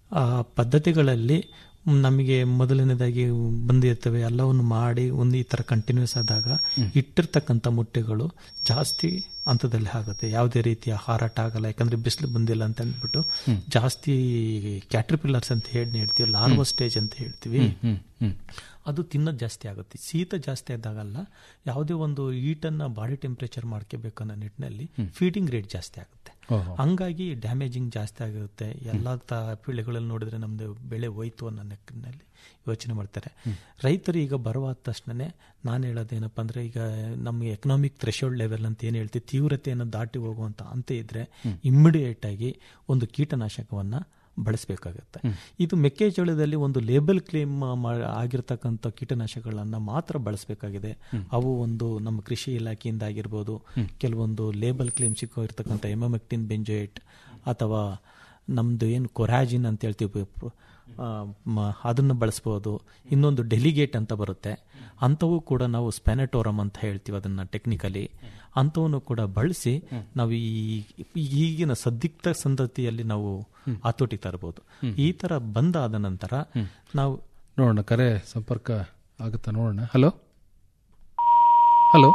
ಆ ಪದ್ಧತಿಗಳಲ್ಲಿ ನಮಗೆ ಮೊದಲನೇದಾಗಿ ಬಂದಿರ್ತವೆ ಎಲ್ಲವನ್ನು ಮಾಡಿ ಒಂದು ಈ ತರ ಕಂಟಿನ್ಯೂಸ್ ಆದಾಗ ಇಟ್ಟಿರ್ತಕ್ಕಂಥ ಮೊಟ್ಟೆಗಳು ಜಾಸ್ತಿ ಹಂತದಲ್ಲಿ ಆಗುತ್ತೆ ಯಾವುದೇ ರೀತಿಯ ಹಾರಾಟ ಆಗಲ್ಲ ಯಾಕಂದ್ರೆ ಬಿಸಿಲು ಬಂದಿಲ್ಲ ಅಂತ ಅಂದ್ಬಿಟ್ಟು ಜಾಸ್ತಿ ಕ್ಯಾಟ್ರಿಪಿಲ್ಲರ್ಸ್ ಅಂತ ಹೇಳಿ ಹೇಳ್ತೀವಿ ಲಾರ್ವ ಸ್ಟೇಜ್ ಅಂತ ಹೇಳ್ತೀವಿ ಅದು ತಿನ್ನೋದು ಜಾಸ್ತಿ ಆಗುತ್ತೆ ಶೀತ ಜಾಸ್ತಿ ಆದಾಗಲ್ಲ ಯಾವುದೇ ಒಂದು ಈಟನ್ನ ಬಾಡಿ ಟೆಂಪರೇಚರ್ ಮಾಡ್ಕೋಬೇಕು ಅನ್ನೋ ನಿಟ್ಟಿನಲ್ಲಿ ಫೀಡಿಂಗ್ ರೇಟ್ ಜಾಸ್ತಿ ಆಗುತ್ತೆ ಹಂಗಾಗಿ ಡ್ಯಾಮೇಜಿಂಗ್ ಜಾಸ್ತಿ ಆಗುತ್ತೆ ಎಲ್ಲ ತ ಬೆಳೆಗಳಲ್ಲಿ ನೋಡಿದ್ರೆ ನಮ್ದು ಬೆಳೆ ಹೋಯ್ತು ಅನ್ನೋ ನಿಟ್ಟಿನಲ್ಲಿ ಯೋಚನೆ ಮಾಡ್ತಾರೆ ರೈತರು ಈಗ ಬರುವಾದ ತಕ್ಷಣನೇ ನಾನು ಹೇಳೋದೇನಪ್ಪ ಅಂದ್ರೆ ಈಗ ನಮಗೆ ಎಕನಾಮಿಕ್ ಥ್ರೆಶೋಲ್ಡ್ ಲೆವೆಲ್ ಅಂತ ಏನು ಹೇಳ್ತೀವಿ ತೀವ್ರತೆಯನ್ನು ದಾಟಿ ಹೋಗುವಂತ ಅಂತ ಇದ್ರೆ ಇಮ್ಮಿಡಿಯೇಟ್ ಆಗಿ ಒಂದು ಕೀಟನಾಶಕವನ್ನ ಬಳಸಬೇಕಾಗತ್ತೆ ಇದು ಮೆಕ್ಕೆಜೋಳದಲ್ಲಿ ಒಂದು ಲೇಬಲ್ ಕ್ಲೇಮ್ ಆಗಿರ್ತಕ್ಕಂಥ ಕೀಟನಾಶಕಗಳನ್ನ ಮಾತ್ರ ಬಳಸಬೇಕಾಗಿದೆ ಅವು ಒಂದು ನಮ್ಮ ಕೃಷಿ ಇಲಾಖೆಯಿಂದ ಆಗಿರ್ಬೋದು ಕೆಲವೊಂದು ಲೇಬಲ್ ಕ್ಲೇಮ್ ಸಿಕ್ಕೋ ಇರ್ತಕ್ಕಂಥ ಎಮಮೆಕ್ಟಿನ್ ಬೆಂಜೋಯೇಟ್ ಅಥವಾ ನಮ್ದು ಏನು ಕೊರಾಜಿನ್ ಅಂತ ಹೇಳ್ತೀವಿ ಆ, ಮ- ಅದನ್ನ ಬಳಸ್ಬೋದು ಇನ್ನೊಂದು ಡೆಲಿಗೇಟ್ ಅಂತ ಬರುತ್ತೆ ಅಂಥವು ಕೂಡ ನಾವು ಸ್ಪೆನಟೋರಮ್ ಅಂತ ಹೇಳ್ತೀವಿ ಅದನ್ನ ಟೆಕ್ನಿಕಲಿ ಅಂಥವನ್ನು ಕೂಡ ಬಳಸಿ ನಾವು ಈ ಈಗಿನ ಸದ್ದಿಗ್ಧ ಸಂದತಿಯಲ್ಲಿ ನಾವು ಹತೋಟಿ ತರಬಹುದು ಈ ತರ ಬಂದಾದ ನಂತರ ನಾವು ನೋಡೋಣ ಕರೆ ಸಂಪರ್ಕ ಆಗುತ್ತಾ ನೋಡೋಣ ಹಲೋ ಹಲೋ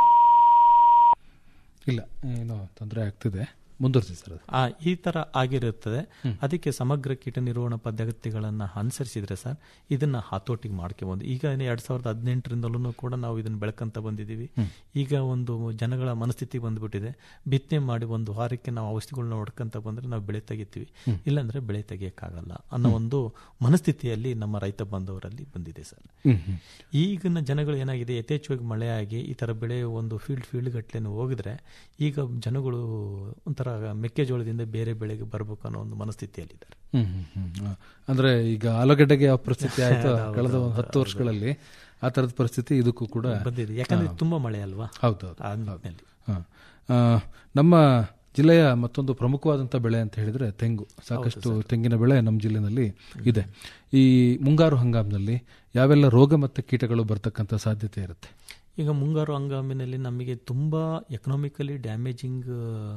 ಇಲ್ಲ ಏನೋ ತೊಂದರೆ ಆಗ್ತಿದೆ ಮುಂದುವರಿಸಿ ಸರ್ ಅದು ಆ ಈ ತರ ಆಗಿರುತ್ತದೆ ಅದಕ್ಕೆ ಸಮಗ್ರ ಕೀಟ ನಿರ್ವಹಣಾ ಪದ್ಧತಿಗಳನ್ನ ಅನುಸರಿಸಿದ್ರೆ ಸರ್ ಇದನ್ನ ಹತೋಟಿಗೆ ಮಾಡ್ಕೋಬಹುದು ಈಗ ಎರಡ್ ಸಾವಿರದ ಹದಿನೆಂಟರಿಂದಲೂ ಕೂಡ ನಾವು ಇದನ್ನ ಬೆಳಕಂತ ಬಂದಿದ್ದೀವಿ ಈಗ ಒಂದು ಜನಗಳ ಮನಸ್ಥಿತಿ ಬಂದ್ಬಿಟ್ಟಿದೆ ಬಿತ್ತನೆ ಮಾಡಿ ಒಂದು ವಾರಕ್ಕೆ ನಾವು ಔಷಧಿಗಳನ್ನ ಹೊಡ್ಕಂತ ಬಂದ್ರೆ ನಾವು ಬೆಳೆ ತೆಗಿತೀವಿ ಇಲ್ಲಾಂದ್ರೆ ಬೆಳೆ ತೆಗಿಯಕ್ಕಾಗಲ್ಲ ಅನ್ನೋ ಒಂದು ಮನಸ್ಥಿತಿಯಲ್ಲಿ ನಮ್ಮ ರೈತ ಬಾಂಧವರಲ್ಲಿ ಬಂದಿದೆ ಸರ್ ಈಗಿನ ಜನಗಳು ಏನಾಗಿದೆ ಯಥೇಚ್ಛವಾಗಿ ಮಳೆ ಆಗಿ ಈ ತರ ಬೆಳೆ ಒಂದು ಫೀಲ್ಡ್ ಫೀಲ್ಡ್ ಗಟ್ಲೆನ ಹೋಗಿದ್ರೆ ಈಗ ಜನಗಳು ಒಂಥರ ಮೆಕ್ಕೆಜೋಳದಿಂದ ಬೇರೆ ಬೆಳೆಗೆ ಬರ್ಬೇಕು ಅನ್ನೋ ಒಂದು ಮನಸ್ಥಿತಿಯಲ್ಲಿದ್ದಾರೆ ಹ್ಮ್ ಹ್ಮ್ ಹ್ಮ್ ಆ, ಅಂದ್ರೆ ಈಗ ಆಲೂಗಡ್ಡೆಗೆ ಯಾವ ಪರಿಸ್ಥಿತಿ ಆಯ್ತು ಕಳೆದ ಒಂದು ಹತ್ತು ವರ್ಷಗಳಲ್ಲಿ ಆ ತರದ ಪರಿಸ್ಥಿತಿ ಇದಕ್ಕೂ ಕೂಡ ಬಂದಿದೆ ಯಾಕಂದ್ರೆ ತುಂಬಾ ಮಳೆ ಅಲ್ವಾ ಹೌದೌದು ಆ ನಿಟ್ಟಿನಲ್ಲಿ. ಹಾ. ಆ, ನಮ್ಮ ಜಿಲ್ಲೆಯ ಮತ್ತೊಂದು ಪ್ರಮುಖವಾದಂಥ ಬೆಳೆ ಅಂತ ಹೇಳಿದ್ರೆ ತೆಂಗು ಸಾಕಷ್ಟು ತೆಂಗಿನ ಬೆಳೆ ನಮ್ಮ ಜಿಲ್ಲೆನಲ್ಲಿ ಇದೆ ಈ ಮುಂಗಾರು ಹಂಗಾಮಿನಲ್ಲಿ ಯಾವೆಲ್ಲ ರೋಗ ಮತ್ತು ಕೀಟಗಳು ಬರ್ತಕ್ಕಂಥ ಸಾಧ್ಯತೆ ಇರುತ್ತೆ ಈಗ ಮುಂಗಾರು ಹಂಗಾಮಿನಲ್ಲಿ ನಮಗೆ ತುಂಬಾ ಎಕನಾಮಿಕಲಿ ಡ್ಯಾಮೇಜಿಂಗ್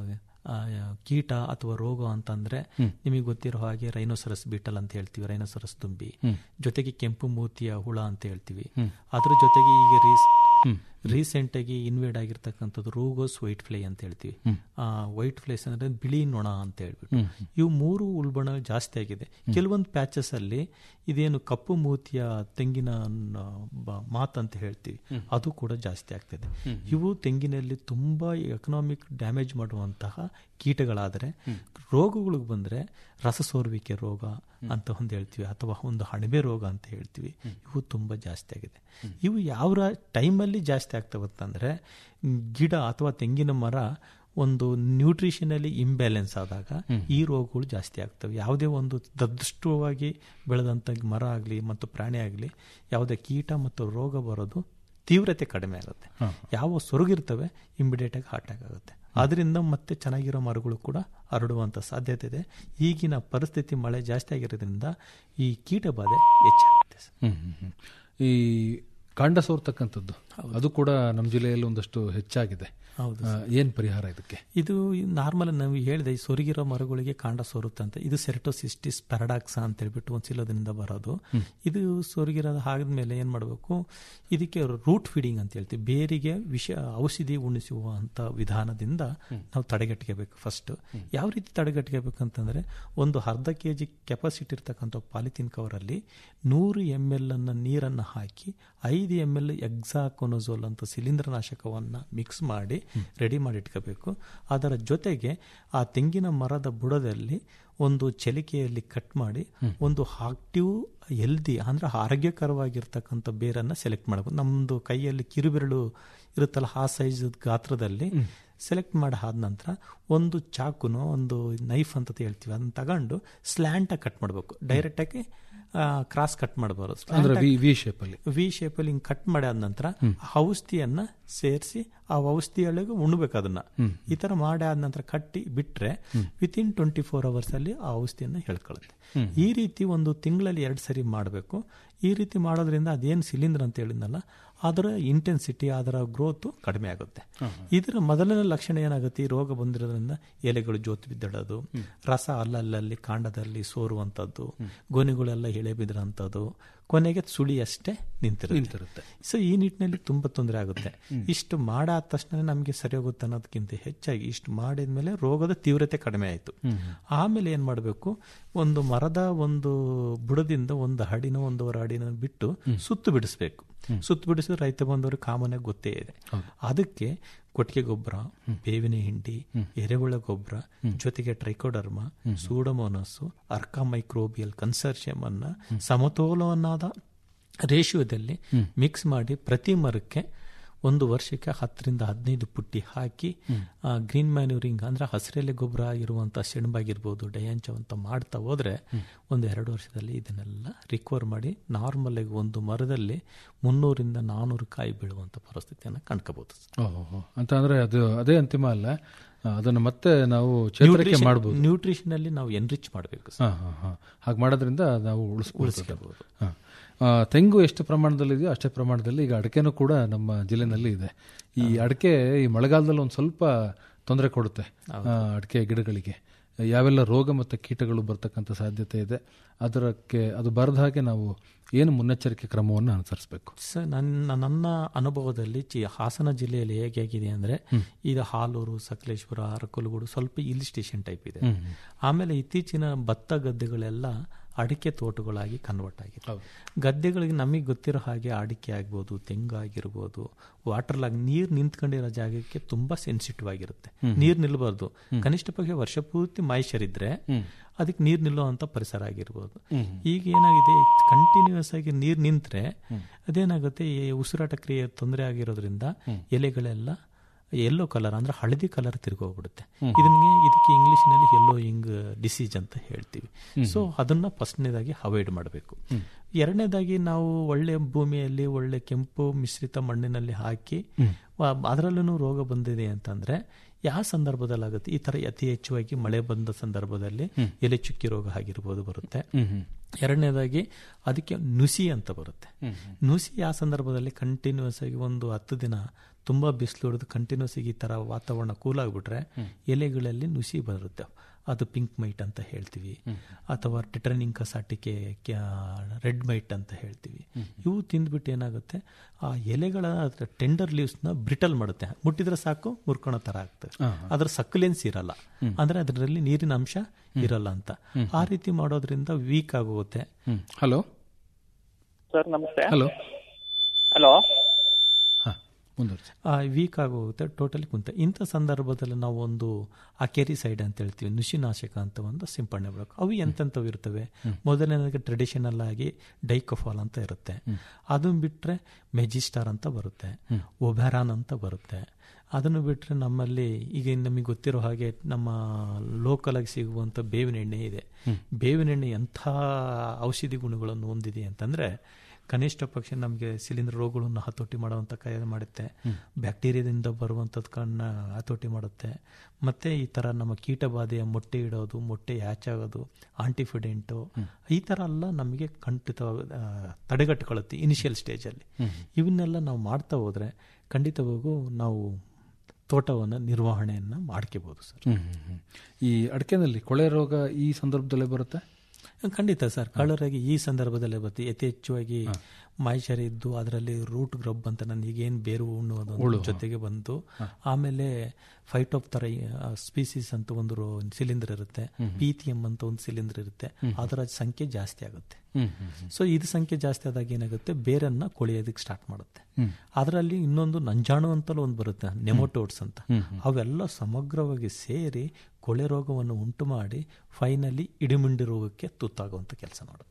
ಕೀಟ ಅಥವಾ ರೋಗ ಅಂತಂದ್ರೆ ನಿಮಗೆ ಗೊತ್ತಿರೋ ಹಾಗೆ ರೈನೋಸರಸ್ ಬೀಟಲ್ ಅಂತ ಹೇಳ್ತೀವಿ ರೈನೋಸರಸ್ ತುಂಬಿ ಜೊತೆಗೆ ಕೆಂಪು ಮೂತಿಯ ಹುಳ ಅಂತ ಹೇಳ್ತೀವಿ ಅದ್ರ ಜೊತೆಗೆ ಈಗ ರೀಸ್ ರೀಸೆಂಟ್ ಆಗಿ ಇನ್ವೇಡ್ ಆಗಿರ್ತಕ್ಕಂಥದ್ದು ರೋಗೋಸ್ ವೈಟ್ ಫ್ಲೈ ಅಂತ ಹೇಳ್ತೀವಿ ಆ ವೈಟ್ ಫ್ಲೈಸ್ ಅಂದ್ರೆ ಬಿಳಿ ನೊಣ ಅಂತ ಹೇಳ್ಬಿಟ್ಟು ಇವು ಮೂರು ಉಲ್ಬಣ ಜಾಸ್ತಿ ಆಗಿದೆ ಕೆಲವೊಂದು ಪ್ಯಾಚಸ್ ಅಲ್ಲಿ ಇದೇನು ಕಪ್ಪು ಮೂತಿಯ ತೆಂಗಿನ ನ- ಬ- ಮಾತ್ ಅಂತ ಹೇಳ್ತೀವಿ ಅದು ಕೂಡ ಜಾಸ್ತಿ ಆಗ್ತದೆ ಇವು ತೆಂಗಿನಲ್ಲಿ ತುಂಬಾ ಎಕನಾಮಿಕ್ ಡ್ಯಾಮೇಜ್ ಮಾಡುವಂತಹ ಕೀಟಗಳಾದರೆ ರೋಗಗಳಿಗೆ ಬಂದ್ರೆ ರಸಸೋರುವಿಕೆ ರೋಗ ಅಂತ ಒಂದು ಹೇಳ್ತೀವಿ ಅಥವಾ ಒಂದು ಅಣಬೆ ರೋಗ ಅಂತ ಹೇಳ್ತೀವಿ ಇವು ತುಂಬಾ ಜಾಸ್ತಿ ಆಗಿದೆ ಇವು ಯಾವ ಟೈಮಲ್ಲಿ ಜಾಸ್ತಿ ಆಗ್ತವತ್ತಂದ್ರೆ ಗಿಡ ಅಥವಾ ತೆಂಗಿನ ಮರ ಒಂದು ನ್ಯೂಟ್ರಿಷನಲ್ಲಿ ಇಂಬ್ಯಾಲೆನ್ಸ್ ಆದಾಗ ಈ ರೋಗಗಳು ಜಾಸ್ತಿ ಆಗ್ತವೆ ಯಾವುದೇ ಒಂದು ದೃಷ್ಟವಾಗಿ ಬೆಳೆದಂಥ ಮರ ಆಗಲಿ ಮತ್ತು ಪ್ರಾಣಿ ಆಗಲಿ ಯಾವುದೇ ಕೀಟ ಮತ್ತು ರೋಗ ಬರೋದು ತೀವ್ರತೆ ಕಡಿಮೆ ಆಗುತ್ತೆ ಯಾವ ಸೊರಗಿರ್ತವೆ ಇಮಿಡಿಯೇಟ್ ಆಗಿ ಹಾರ್ಟ್ ಆಗುತ್ತೆ ಅದರಿಂದ ಮತ್ತೆ ಚೆನ್ನಾಗಿರೋ ಮರಗಳು ಕೂಡ ಹರಡುವಂತ ಸಾಧ್ಯತೆ ಇದೆ ಈಗಿನ ಪರಿಸ್ಥಿತಿ ಮಳೆ ಜಾಸ್ತಿ ಆಗಿರೋದ್ರಿಂದ ಈ ಕೀಟ ಬಾಧೆ ಹೆಚ್ಚಾಗುತ್ತೆ ಸರ್. ಹ್ಮ್, ಹ್ಮ್, ಹ್ಮ್. ಈ ಕಾಂಡ ಸೋರ್ತಕ್ಕಂಥದ್ದು ಅದು ಕೂಡ ನಮ್ಮ ಜಿಲ್ಲೆಯಲ್ಲಿ ಒಂದಷ್ಟು ಹೆಚ್ಚಾಗಿದೆ ಹೌದು ಆ, ಏನ್ ಪರಿಹಾರ ಇದಕ್ಕೆ ಇದು ನಾರ್ಮಲ್ ನಾವು ಹೇಳಿದೆ ಈ ಸೊರಗಿರೋ ಮರಗಳಿಗೆ ಕಾಂಡ ಸೋರುತ್ತಂತೆ ಇದು ಸೆರೆಟೋಸಿಸ್ಟಿಸ್ ಪ್ಯಾರಡಾಕ್ಸ ಅಂತ ಹೇಳ್ಬಿಟ್ಟು ಒಂದು ಸಿಲೋದಿಂದ ಬರೋದು ಇದು ಸೊರಗಿರೋದು ಆದ್ಮೇಲೆ ಏನ್ ಮಾಡಬೇಕು ಇದಕ್ಕೆ ರೂಟ್ ಫೀಡಿಂಗ್ ಅಂತ ಹೇಳ್ತೀವಿ ಬೇರಿಗೆ ವಿಷ ಔಷಧಿ ಉಣಿಸುವಂತ ವಿಧಾನದಿಂದ ನಾವು ತಡೆಗಟ್ಟಬೇಕು ಫಸ್ಟ್ ಯಾವ ರೀತಿ ತಡೆಗಟ್ಟಬೇಕು ಅಂತಂದ್ರೆ ಒಂದು ಅರ್ಧ ಕೆ ಜಿ ಕೆಪಾಸಿಟಿ ಇರ್ತಕ್ಕಂಥ ಪಾಲಿಥಿನ್ ಕವರಲ್ಲಿ ನೂರು ಎಮ್ ಎಲ್ ಅನ್ನ ನೀರನ್ನ ಹಾಕಿ ಐದು ಎಮ್ ಎಲ್ ಎಕ್ಸಾಕೊನೋಸೋಲ್ ಅಂತ ಶಿಲೀಂಧ್ರನಾಶಕವನ್ನ ಮಿಕ್ಸ್ ಮಾಡಿ ರೆಡಿ ಮಾಡಿ ಇಟ್ಕೋಬೇಕು ಅದರ ಜೊತೆಗೆ ಆ ತೆಂಗಿನ ಮರದ ಬುಡದಲ್ಲಿ ಒಂದು ಚಲಿಕೆಯಲ್ಲಿ ಕಟ್ ಮಾಡಿ ಒಂದು ಆಕ್ಟಿವ್ ಹೆಲ್ದಿ ಅಂದ್ರೆ ಆರೋಗ್ಯಕರವಾಗಿರ್ತಕ್ಕಂಥ ಬೇರನ್ನ ಸೆಲೆಕ್ಟ್ ಮಾಡಬೇಕು ನಮ್ದು ಕೈಯಲ್ಲಿ ಕಿರುಬೆರಳು ಇರುತ್ತಲ್ಲ ಆ ಸೈಜ್ ಗಾತ್ರದಲ್ಲಿ ಸೆಲೆಕ್ಟ್ ಮಾಡಿ ಆದ ನಂತರ ಒಂದು ಚಾಕುನೋ ಒಂದು ನೈಫ್ ಅಂತ ಹೇಳ್ತೀವಿ ಅದನ್ನ ತಗೊಂಡು ಸ್ಲ್ಯಾಂಟ್ ಕಟ್ ಮಾಡಬೇಕು ಡೈರೆಕ್ಟ್ ಆಗಿ ಕ್ರಾಸ್ ಕಟ್ ಮಾಡಬಾರದು ಅಂದ್ರೆ ವಿ ವಿ ಶೇಪ್ ಅಲ್ಲಿ ವಿ ಶೇಪ್ ಅಲ್ಲಿ ಹಿಂಗ್ ಕಟ್ ಮಾಡಿ ಆದ ನಂತರ ಆ ಔಷಧಿಯನ್ನ ಸೇರಿಸಿ ಆ ಔಷಧಿಯೊಳಗೆ ಉಣ್ಬೇಕು ಅದನ್ನ ಈ ತರ ಮಾಡಿ ಆದ ನಂತರ ಕಟ್ಟಿ ಬಿಟ್ರೆ within twenty four hours ಅಲ್ಲಿ ಆ ಔಷಧಿಯನ್ನ ಹೇಳ್ಕೊಳ್ಳುತ್ತೆ ಈ ರೀತಿ ಒಂದು ತಿಂಗಳಲ್ಲಿ ಎರಡು ಸರಿ ಮಾಡಬೇಕು ಈ ರೀತಿ ಮಾಡೋದ್ರಿಂದ ಅದೇನು ಸಿಲಿಂಡರ್ ಅಂತ ಹೇಳಿದ್ನಲ್ಲ ಅದರ ಇಂಟೆನ್ಸಿಟಿ ಅದರ ಗ್ರೋತ್ ಕಡಿಮೆ ಆಗುತ್ತೆ ಇದರ ಮೊದಲನೇ ಲಕ್ಷಣ ಏನಾಗುತ್ತೆ ಈ ರೋಗ ಬಂದಿರೋದ್ರಿಂದ ಎಲೆಗಳು ಜೋತು ಬಿದ್ದಿಡೋದು ರಸ ಅಲ್ಲಲ್ಲಿ ಕಾಂಡದಲ್ಲಿ ಸೋರುವಂಥದ್ದು ಗೊನೆಗಳೆಲ್ಲ ಎಳೆ ಬಿದ್ದಿರೋಂಥದ್ದು ಕೊನೆಗೆ ಸುಳಿ ಅಷ್ಟೇ ನಿಂತಿರುತ್ತೆ ಸೊ ಈ ನಿಟ್ಟಿನಲ್ಲಿ ತುಂಬಾ ತೊಂದರೆ ಆಗುತ್ತೆ ಇಷ್ಟು ಮಾಡಾದ ತಕ್ಷಣ ನಮಗೆ ಸರಿ ಹೋಗುತ್ತೆ ಅನ್ನೋದಕ್ಕಿಂತ ಹೆಚ್ಚಾಗಿ ಇಷ್ಟು ಮಾಡಿದ್ಮೇಲೆ ರೋಗದ ತೀವ್ರತೆ ಕಡಿಮೆ ಆಯಿತು ಆಮೇಲೆ ಏನ್ ಮಾಡಬೇಕು ಒಂದು ಮರದ ಒಂದು ಬುಡದಿಂದ ಒಂದು ಹಡಿನ ಒಂದೂವರೆ ಹಡಿನ ಬಿಟ್ಟು ಸುತ್ತು ಬಿಡಿಸ್ಬೇಕು ಸುತ್ತು ಬಿಡಿಸಿದ್ರೆ ರೈತ ಬಂದವರು ಕಾಮನ್ ಆಗಿ ಗೊತ್ತೇ ಇದೆ ಅದಕ್ಕೆ ಕೊಟ್ಟಿಗೆ ಗೊಬ್ಬರ ಬೇವಿನ ಹಿಂಡಿ ಎರೆಹುಳ ಗೊಬ್ಬರ ಜೊತೆಗೆ trichoderma pseudomonas Arka microbial consortium ಅನ್ನ ಸಮತೋಲವನ್ನಾದ ರೇಷಿಯೋದಲ್ಲಿ ಮಿಕ್ಸ್ ಮಾಡಿ ಪ್ರತಿ ಮರಕ್ಕೆ ಒಂದು ವರ್ಷಕ್ಕೆ ಹತ್ತರಿಂದ ಹದಿನೈದು ಪುಟ್ಟಿ ಹಾಕಿ ಗ್ರೀನ್ ಮ್ಯಾನ್ಯೂರಿಂಗ್ ಅಂದ್ರೆ ಹಸಿರೆಲೆ ಗೊಬ್ಬರ ಇರುವಂತ ಸೆಣಬಾಗಿರ್ಬೋದು ಡಯಾಂಚ ಅಂತ ಮಾಡ್ತಾ ಹೋದ್ರೆ ಒಂದು ಎರಡು ವರ್ಷದಲ್ಲಿ ಇದನ್ನೆಲ್ಲ ರಿಕವರ್ ಮಾಡಿ ನಾರ್ಮಲ್ ಆಗಿ ಒಂದು ಮರದಲ್ಲಿ ಮುನ್ನೂರಿಂದ ನಾನೂರು ಕಾಯಿ ಬೀಳುವಂತ ಪರಿಸ್ಥಿತಿಯನ್ನು ಕಂಡ್ಕೋಬಹುದು ಓಹೋ ಅಂತ ಅಂದ್ರೆ ಅದು ಅದೇ ಅಂತಿಮ ಅಲ್ಲ ಆ, ಅದನ್ನು ಮತ್ತೆ ನಾವು ಚೇತರಿಕೆ ಮಾಡಬಹುದು ನ್ಯೂಟ್ರಿಷನ್ ಅಲ್ಲಿ ನಾವು ಎನ್ರಿಚ್ ಮಾಡಬೇಕು ಹಾಗೆ ಮಾಡೋದ್ರಿಂದ ನಾವು ಉಳಿಸ್ಕೊಳ್ಬಹುದು ತೆಂಗು ಎಷ್ಟು ಪ್ರಮಾಣದಲ್ಲಿ ಇದೆಯೋ ಅಷ್ಟೇ ಪ್ರಮಾಣದಲ್ಲಿ ಈಗ ಅಡಕೆನೂ ಕೂಡ ನಮ್ಮ ಜಿಲ್ಲೆನಲ್ಲಿ ಇದೆ ಈ ಅಡಕೆ ಈ ಮಳೆಗಾಲದಲ್ಲಿ ಒಂದು ಸ್ವಲ್ಪ ತೊಂದರೆ ಕೊಡುತ್ತೆ ಆ, ಅಡಕೆ ಗಿಡಗಳಿಗೆ ಯಾವೆಲ್ಲ ರೋಗ ಮತ್ತು ಕೀಟಗಳು ಬರ್ತಕ್ಕಂಥ ಸಾಧ್ಯತೆ ಇದೆ ಅದಕ್ಕೆ ಅದು ಬರದ ಹಾಗೆ ನಾವು ಏನು ಮುನ್ನೆಚ್ಚರಿಕೆ ಕ್ರಮವನ್ನು ಅನುಸರಿಸಬೇಕು ಸರ್ ನನ್ನ ನನ್ನ ಅನುಭವದಲ್ಲಿ ಚಿ- ಹಾಸನ ಜಿಲ್ಲೆಯಲ್ಲಿ ಹೇಗಾಗಿದೆ ಅಂದ್ರೆ ಈಗ ಹಾಲೂರು ಸಕಲೇಶ್ವರ ಅರಕಲಗೂಡು ಸ್ವಲ್ಪ ಹಿಲ್ ಸ್ಟೇಷನ್ ಟೈಪ್ ಇದೆ ಆಮೇಲೆ ಇತ್ತೀಚಿನ ಭತ್ತ ಗದ್ದೆಗಳೆಲ್ಲ ಅಡಿಕೆ ತೋಟಗಳಾಗಿ ಕನ್ವರ್ಟ್ ಆಗಿದೆ ಗದ್ದೆಗಳಿಗೆ ನಮಗೆ ಗೊತ್ತಿರೋ ಹಾಗೆ ಅಡಿಕೆ ಆಗ್ಬೋದು ತೆಂಗು ಆಗಿರ್ಬೋದು ವಾಟರ್ ಲಾಗ್ ನೀರ್ ನಿಂತ್ಕೊಂಡಿರೋ ಜಾಗಕ್ಕೆ ತುಂಬಾ ಸೆನ್ಸಿಟಿವ್ ಆಗಿರುತ್ತೆ ನೀರ್ ನಿಲ್ಬಾರ್ದು ಕನಿಷ್ಠ ಪಕ್ಷ ವರ್ಷ ಪೂರ್ತಿ ಮಾಯಿಷರ್ ಇದ್ರೆ ಅದಕ್ಕೆ ನೀರ್ ನಿಲ್ಲುವಂತ ಪರಿಸರ ಆಗಿರ್ಬೋದು ಈಗ ಏನಾಗಿದೆ ಕಂಟಿನ್ಯೂಸ್ ಆಗಿ ನೀರ್ ನಿಂತ್ರೆ ಅದೇನಾಗುತ್ತೆ ಈ ಉಸಿರಾಟ ಕ್ರಿಯೆ ತೊಂದರೆ ಆಗಿರೋದ್ರಿಂದ ಎಲೆಗಳೆಲ್ಲ ಯೆಲ್ಲೋ ಕಲರ್ ಅಂದ್ರೆ ಹಳದಿ ಕಲರ್ ತಿರ್ಗೋಗ್ಬಿಡುತ್ತೆ ಇದನ್ಗೆ ಇದಕ್ಕೆ ಇಂಗ್ಲಿಷ್ ನಲ್ಲಿ ಯೆಲ್ಲೋ ಇಂಗ್ ಡಿಸೀಸ್ ಅಂತ ಹೇಳ್ತೀವಿ ಸೊ ಅದನ್ನ ಫಸ್ಟ್ನೇದಾಗಿ ಅವಾಯ್ಡ್ ಮಾಡಬೇಕು ಎರಡನೇದಾಗಿ ನಾವು ಒಳ್ಳೆ ಭೂಮಿಯಲ್ಲಿ ಒಳ್ಳೆ ಕೆಂಪು ಮಿಶ್ರಿತ ಮಣ್ಣಿನಲ್ಲಿ ಹಾಕಿ ಅದರಲ್ಲೂ ರೋಗ ಬಂದಿದೆ ಅಂತಂದ್ರೆ ಯಾವ ಸಂದರ್ಭದಲ್ಲಿ ಆಗುತ್ತೆ ಈ ತರ ಅತಿ ಹೆಚ್ಚುವಾಗಿ ಮಳೆ ಬಂದ ಸಂದರ್ಭದಲ್ಲಿ ಎಲೆ ಚುಕ್ಕಿ ರೋಗ ಆಗಿರ್ಬೋದು ಬರುತ್ತೆ ಎರಡನೇದಾಗಿ ಅದಕ್ಕೆ ನುಸಿ ಅಂತ ಬರುತ್ತೆ ನುಸಿ ಯಾವ ಸಂದರ್ಭದಲ್ಲಿ ಕಂಟಿನ್ಯೂಸ್ ಆಗಿ ಒಂದು ಹತ್ತು ದಿನ ತುಂಬಾ ಬಿಸಿಲು ಹೊಡೆದು ಕಂಟಿನ್ಯೂಸ್ ಆಗಿ ಈ ತರ ವಾತಾವರಣ ಕೂಲ್ ಆಗ್ಬಿಟ್ರೆ ಎಲೆಗಳಲ್ಲಿ ನುಸಿ ಬರುತ್ತೆ ಅದು ಪಿಂಕ್ ಮೈಟ್ ಅಂತ ಹೇಳ್ತೀವಿ ಅಥವಾ ಟಿಟ್ರನಿಂಗ್ ಕಸಾಟಿಕೆ ರೆಡ್ ಮೈಟ್ ಅಂತ ಹೇಳ್ತೀವಿ ಇವು ತಿಂದ್ಬಿಟ್ಟು ಏನಾಗುತ್ತೆ ಆ ಎಲೆಗಳ ಟೆಂಡರ್ ಲೀವ್ಸ್ ನ ಬ್ರಿಟಲ್ ಮಾಡುತ್ತೆ ಮುಟ್ಟಿದ್ರೆ ಸಾಕು ಮುರ್ಕೊಳೋ ತರ ಆಗ್ತದೆ ಅದ್ರ ಸಕ್ಯುಲೆನ್ಸ್ ಇರಲ್ಲ ಅಂದ್ರೆ ಅದರಲ್ಲಿ ನೀರಿನ ಅಂಶ ಇರಲ್ಲ ಅಂತ ಆ ರೀತಿ ಮಾಡೋದ್ರಿಂದ ವೀಕ್ ಆಗೋಗುತ್ತೆ ಹಲೋ ಸರ್ ನಮಸ್ತೆ ಹಲೋ ಹಲೋ ಹಾಂ ಮುಂದುವರಿಸಿ ವೀಕ್ ಆಗೋಗುತ್ತೆ ಟೋಟಲಿ ಕುಂತ ಇಂಥ ಸಂದರ್ಭದಲ್ಲಿ ನಾವು ಒಂದು ಅಕೆರಿ ಸೈಡ್ ಅಂತ ಹೇಳ್ತೀವಿ ನುಸಿನಾಶಕ ಅಂತ ಒಂದು ಸಿಂಪಡಣೆ ಮಾಡಬೇಕು ಅವು ಎಂತೆಂಥವು ಇರ್ತವೆ ಮೊದಲನೇದಾಗಿ ಟ್ರೆಡಿಷನಲ್ ಆಗಿ ಡೈಕೋಫಾಲ್ ಅಂತ ಇರುತ್ತೆ ಅದನ್ನ ಬಿಟ್ರೆ ಮೆಜಿಸ್ಟಾರ್ ಅಂತ ಬರುತ್ತೆ ಒಬೆರಾನ್ ಅಂತ ಬರುತ್ತೆ ಅದನ್ನು ಬಿಟ್ರೆ ನಮ್ಮಲ್ಲಿ ಈಗ ನಮಗೆ ಗೊತ್ತಿರೋ ಹಾಗೆ ನಮ್ಮ ಲೋಕಲ್ ಆಗಿ ಸಿಗುವಂತ ಬೇವಿನ ಎಣ್ಣೆ ಇದೆ ಬೇವಿನ ಎಣ್ಣೆ ಎಂಥ ಔಷಧಿ ಗುಣಗಳನ್ನು ಹೊಂದಿದೆ ಅಂತಂದ್ರೆ ಕನಿಷ್ಠ ಪಕ್ಷ ನಮಗೆ ಶಿಲೀಂಧ್ರ ರೋಗಗಳನ್ನು ಹತೋಟಿ ಮಾಡುವಂತ ಕೈ ಮಾಡುತ್ತೆ ಬ್ಯಾಕ್ಟೀರಿಯಾದಿಂದ ಬರುವಂಥದ್ದನ್ನ ಹತೋಟಿ ಮಾಡುತ್ತೆ ಮತ್ತೆ ಈ ತರ ನಮ್ಮ ಕೀಟ ಬಾಧೆಯ ಮೊಟ್ಟೆ ಇಡೋದು ಮೊಟ್ಟೆ ಹ್ಯಾಚ್ ಆಗೋದು ಆಂಟಿಫಿಡೆಂಟು ಈ ತರ ಎಲ್ಲ ನಮಗೆ ಖಂಡಿತ ತಡೆಗಟ್ಟುಕೊಳ್ಳುತ್ತೆ ಇನಿಷಿಯಲ್ ಸ್ಟೇಜಲ್ಲಿ ಇವನ್ನೆಲ್ಲ ನಾವು ಮಾಡ್ತಾ ಹೋದ್ರೆ ಖಂಡಿತವಾಗೂ ನಾವು ತೋಟವನ್ನು ನಿರ್ವಹಣೆಯನ್ನ ಮಾಡ್ಕೋಬಹುದು ಸರ್ ಈ ಅಡಕೆನಲ್ಲಿ ಕೊಳೆ ರೋಗ ಈ ಸಂದರ್ಭದಲ್ಲೇ ಬರುತ್ತೆ ಖಂಡಿತ ಸರ್ ಕಳ್ಳರಾಗಿ ಈ ಸಂದರ್ಭದಲ್ಲೇ ಬರುತ್ತೆ ಅತಿ ಹೆಚ್ಚುವಾಗಿ ಮಾಯಿಷರ್ ಇದ್ದು ಅದರಲ್ಲಿ ರೂಟ್ ಗ್ರಬ್ ಅಂತ ನನಗೆ ಈಗೇನು ಬೇರು ಉಣ್ಣುವುದು ಜೊತೆಗೆ ಬಂತು ಆಮೇಲೆ ಫೈಟ್ ಆಫ್ ತರ ಸ್ಪೀಸೀಸ್ ಅಂತ ಒಂದು ಸಿಲಿಂಡರ್ ಇರುತ್ತೆ ಪಿಥಿಎಂ ಅಂತ ಒಂದು ಸಿಲಿಂಡರ್ ಇರುತ್ತೆ ಅದರ ಸಂಖ್ಯೆ ಜಾಸ್ತಿ ಆಗುತ್ತೆ ಸೊ ಇದು ಸಂಖ್ಯೆ ಜಾಸ್ತಿ ಆದಾಗ ಏನಾಗುತ್ತೆ ಬೇರನ್ನ ಕೊಳೆಯೋದಕ್ಕೆ ಸ್ಟಾರ್ಟ್ ಮಾಡುತ್ತೆ ಅದರಲ್ಲಿ ಇನ್ನೊಂದು ನಂಜಾಣು ಅಂತಲೂ ಒಂದು ಬರುತ್ತೆ ನೆಮೋಟೋಡ್ಸ್ ಅಂತ ಅವೆಲ್ಲ ಸಮಗ್ರವಾಗಿ ಸೇರಿ ಕೊಳೆ ರೋಗವನ್ನು ಉಂಟು ಮಾಡಿ ಫೈನಲಿ ಇಡಿಮಿಂಡಿ ರೋಗಕ್ಕೆ ತುತ್ತಾಗುವಂತ ಕೆಲಸ ಮಾಡುತ್ತೆ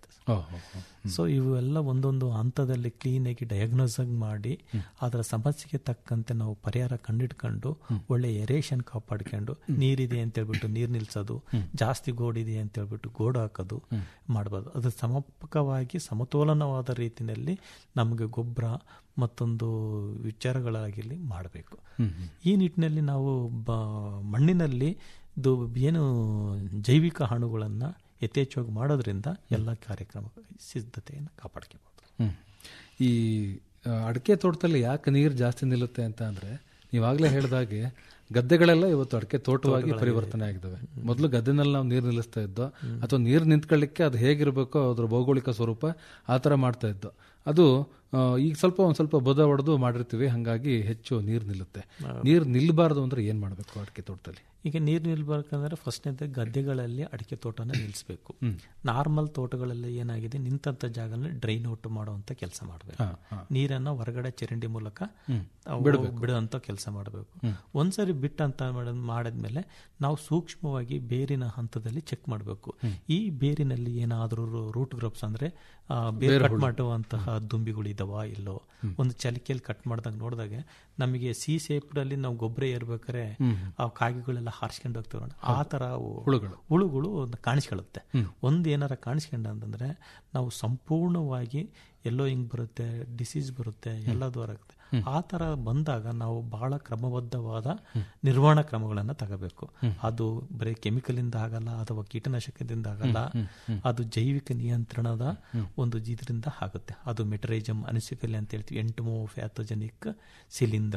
ಸೊ ಇವೆಲ್ಲ ಒಂದೊಂದು ಹಂತದಲ್ಲಿ ಕ್ಲೀನ್ ಆಗಿ ಡಯಾಗ್ನೋಸ್ ಮಾಡಿ ಅದರ ಸಮಸ್ಯೆಗೆ ತಕ್ಕಂತೆ ನಾವು ಪರಿಹಾರ ಕಂಡಿಡ್ಕೊಂಡು ಒಳ್ಳೆ ಎರೇಷನ್ ಕಾಪಾಡ್ಕೊಂಡು ನೀರಿದೆ ಅಂತ ಹೇಳ್ಬಿಟ್ಟು ನೀರ್ ನಿಲ್ಸೋದು ಜಾಸ್ತಿ ಗೋಡಿದೆ ಅಂತ ಹೇಳ್ಬಿಟ್ಟು ಗೋಡು ಹಾಕೋದು ಮಾಡಬಾರ್ದು ಅದು ಸಮರ್ಪಕವಾಗಿ ಸಮತೋಲನವಾದ ರೀತಿಯಲ್ಲಿ ನಮಗೆ ಗೊಬ್ಬರ ಮತ್ತೊಂದು ವಿಚಾರಗಳಾಗಿರಲಿ ಮಾಡಬೇಕು ಈ ನಿಟ್ಟಿನಲ್ಲಿ ನಾವು ಬ ಮಣ್ಣಿನಲ್ಲಿ ಇದು ಏನು ಜೈವಿಕ ಹಣ್ಣುಗಳನ್ನು ಯಥೇಚ್ಛವಾಗಿ ಮಾಡೋದ್ರಿಂದ ಎಲ್ಲ ಕಾರ್ಯಕ್ರಮ ಸಿದ್ಧತೆಯನ್ನು ಕಾಪಾಡ್ಕೋಬಹುದು ಈ ಆ, ಅಡಿಕೆ ತೋಟದಲ್ಲಿ ಯಾಕೆ ನೀರು ಜಾಸ್ತಿ ನಿಲ್ಲುತ್ತೆ ಅಂತ ಅಂದ್ರೆ ನೀವಾಗಲೇ ಹೇಳಿದಾಗೆ ಗದ್ದೆಗಳೆಲ್ಲ ಇವತ್ತು ಅಡಿಕೆ ತೋಟವಾಗಿ ಪರಿವರ್ತನೆ ಆಗಿದ್ದಾವೆ ಮೊದಲು ಗದ್ದೆನಲ್ಲಿ ನಾವು ನೀರು ನಿಲ್ಲಿಸ್ತಾ ಇದ್ದೋ ಅಥವಾ ನೀರು ನಿಂತ್ಕೊಳ್ಳಿಕ್ಕೆ ಅದು ಹೇಗಿರಬೇಕೋ ಅದ್ರ ಭೌಗೋಳಿಕ ಸ್ವರೂಪ ಆ ಥರ ಮಾಡ್ತಾ ಇದ್ದೋ ಅದು ಆ, ಈಗ ಸ್ವಲ್ಪ ಒಂದು ಸ್ವಲ್ಪ ಬದ ಹೊಡೆದು ಮಾಡಿರ್ತೀವಿ ಹಾಗಾಗಿ ಹೆಚ್ಚು ನೀರು ನಿಲ್ಲುತ್ತೆ ನೀರು ನಿಲ್ಲಬಾರ್ದು ಅಂದ್ರೆ ಏನು ಮಾಡಬೇಕು ಅಡಿಕೆ ತೋಟದಲ್ಲಿ ಈಗ ನೀರು ನಿಲ್ಬೇಕಂದ್ರೆ ಫಸ್ಟ್ನೇದ ಗದ್ದೆಗಳಲ್ಲಿ ಅಡಿಕೆ ತೋಟನ ನಿಲ್ಲಿಸಬೇಕು ನಾರ್ಮಲ್ ತೋಟಗಳಲ್ಲಿ ಏನಾಗಿದೆ ನಿಂತಂತ ಜಾಗದಲ್ಲಿ ಡ್ರೈನ್ ಔಟ್ ಮಾಡುವಂತ ಕೆಲಸ ಮಾಡಬೇಕು ನೀರನ್ನ ಹೊರಗಡೆ ಚರಂಡಿ ಮೂಲಕ ಅವು ಬಿಡುವಂತ ಕೆಲಸ ಮಾಡಬೇಕು ಒಂದ್ಸರಿ ಬಿಟ್ಟಂತ ಮಾಡ್- ಮಾಡಿದ್ಮೇಲೆ ನಾವು ಸೂಕ್ಷ್ಮವಾಗಿ ಬೇರಿನ ಹಂತದಲ್ಲಿ ಚೆಕ್ ಮಾಡಬೇಕು ಈ ಬೇರಿನಲ್ಲಿ ಏನಾದರೂ ರೂಟ್ ಗ್ರೂಪ್ಸ್ ಅಂದ್ರೆ ಆ, ಬೇರು ಕಟ್ ಮಾಡುವಂತಹ ದುಂಬಿಗಳು ಇದಾವ ಇಲ್ಲೋ ಒಂದು ಚಲಿಕೆಯಲ್ಲಿ ಕಟ್ ಮಾಡಿದಾಗ ನೋಡಿದಾಗ ನಮಗೆ ಸಿ ಸೇಪ್ಡಲ್ಲಿ ನಾವು ಗೊಬ್ಬರ ಏರ್ಬೇಕಾದ್ರೆ ಆ ಕಾಗಿಗಳೆಲ್ಲ ಹಾರಿಸ್ಕೊಂಡು ಹೋಗ್ತವೆ ಆ ತರ ಅವು ಹುಳುಗಳು ಒಂದು ಕಾಣಿಸ್ಕೊಳ್ಳುತ್ತೆ ಒಂದು ಏನಾರ ಕಾಣಿಸ್ಕೊಂಡ ಅಂತಂದ್ರೆ ನಾವು ಸಂಪೂರ್ಣವಾಗಿ ಎಲ್ಲೋ ಹಿಂಗ್ ಬರುತ್ತೆ ಡಿಸೀಸ್ ಬರುತ್ತೆ ಎಲ್ಲದೂ ಆಗುತ್ತೆ ಆ ತರ ಬಂದಾಗ ನಾವು ಬಹಳ ಕ್ರಮಬದ್ಧವಾದ ನಿರ್ವಹಣಾ ಕ್ರಮಗಳನ್ನ ತಗೋಬೇಕು ಅದು ಬರೀ ಕೆಮಿಕಲ್ ಇಂದ ಆಗಲ್ಲ ಅಥವಾ ಕೀಟನಾಶಕದಿಂದ ಆಗಲ್ಲ ಅದು ಜೈವಿಕ ನಿಯಂತ್ರಣದ ಒಂದು ಇದರಿಂದ ಆಗುತ್ತೆ ಅದು ಮೆಟರೈಜಮ್ ಅನಿಸಿಕಲಿ ಅಂತ ಹೇಳ್ತೀವಿ ಎಂಟಮೋ ಫ್ಯಾಥೋಜೆನಿಕ್ ಶಿಲೀಂಧ್ರ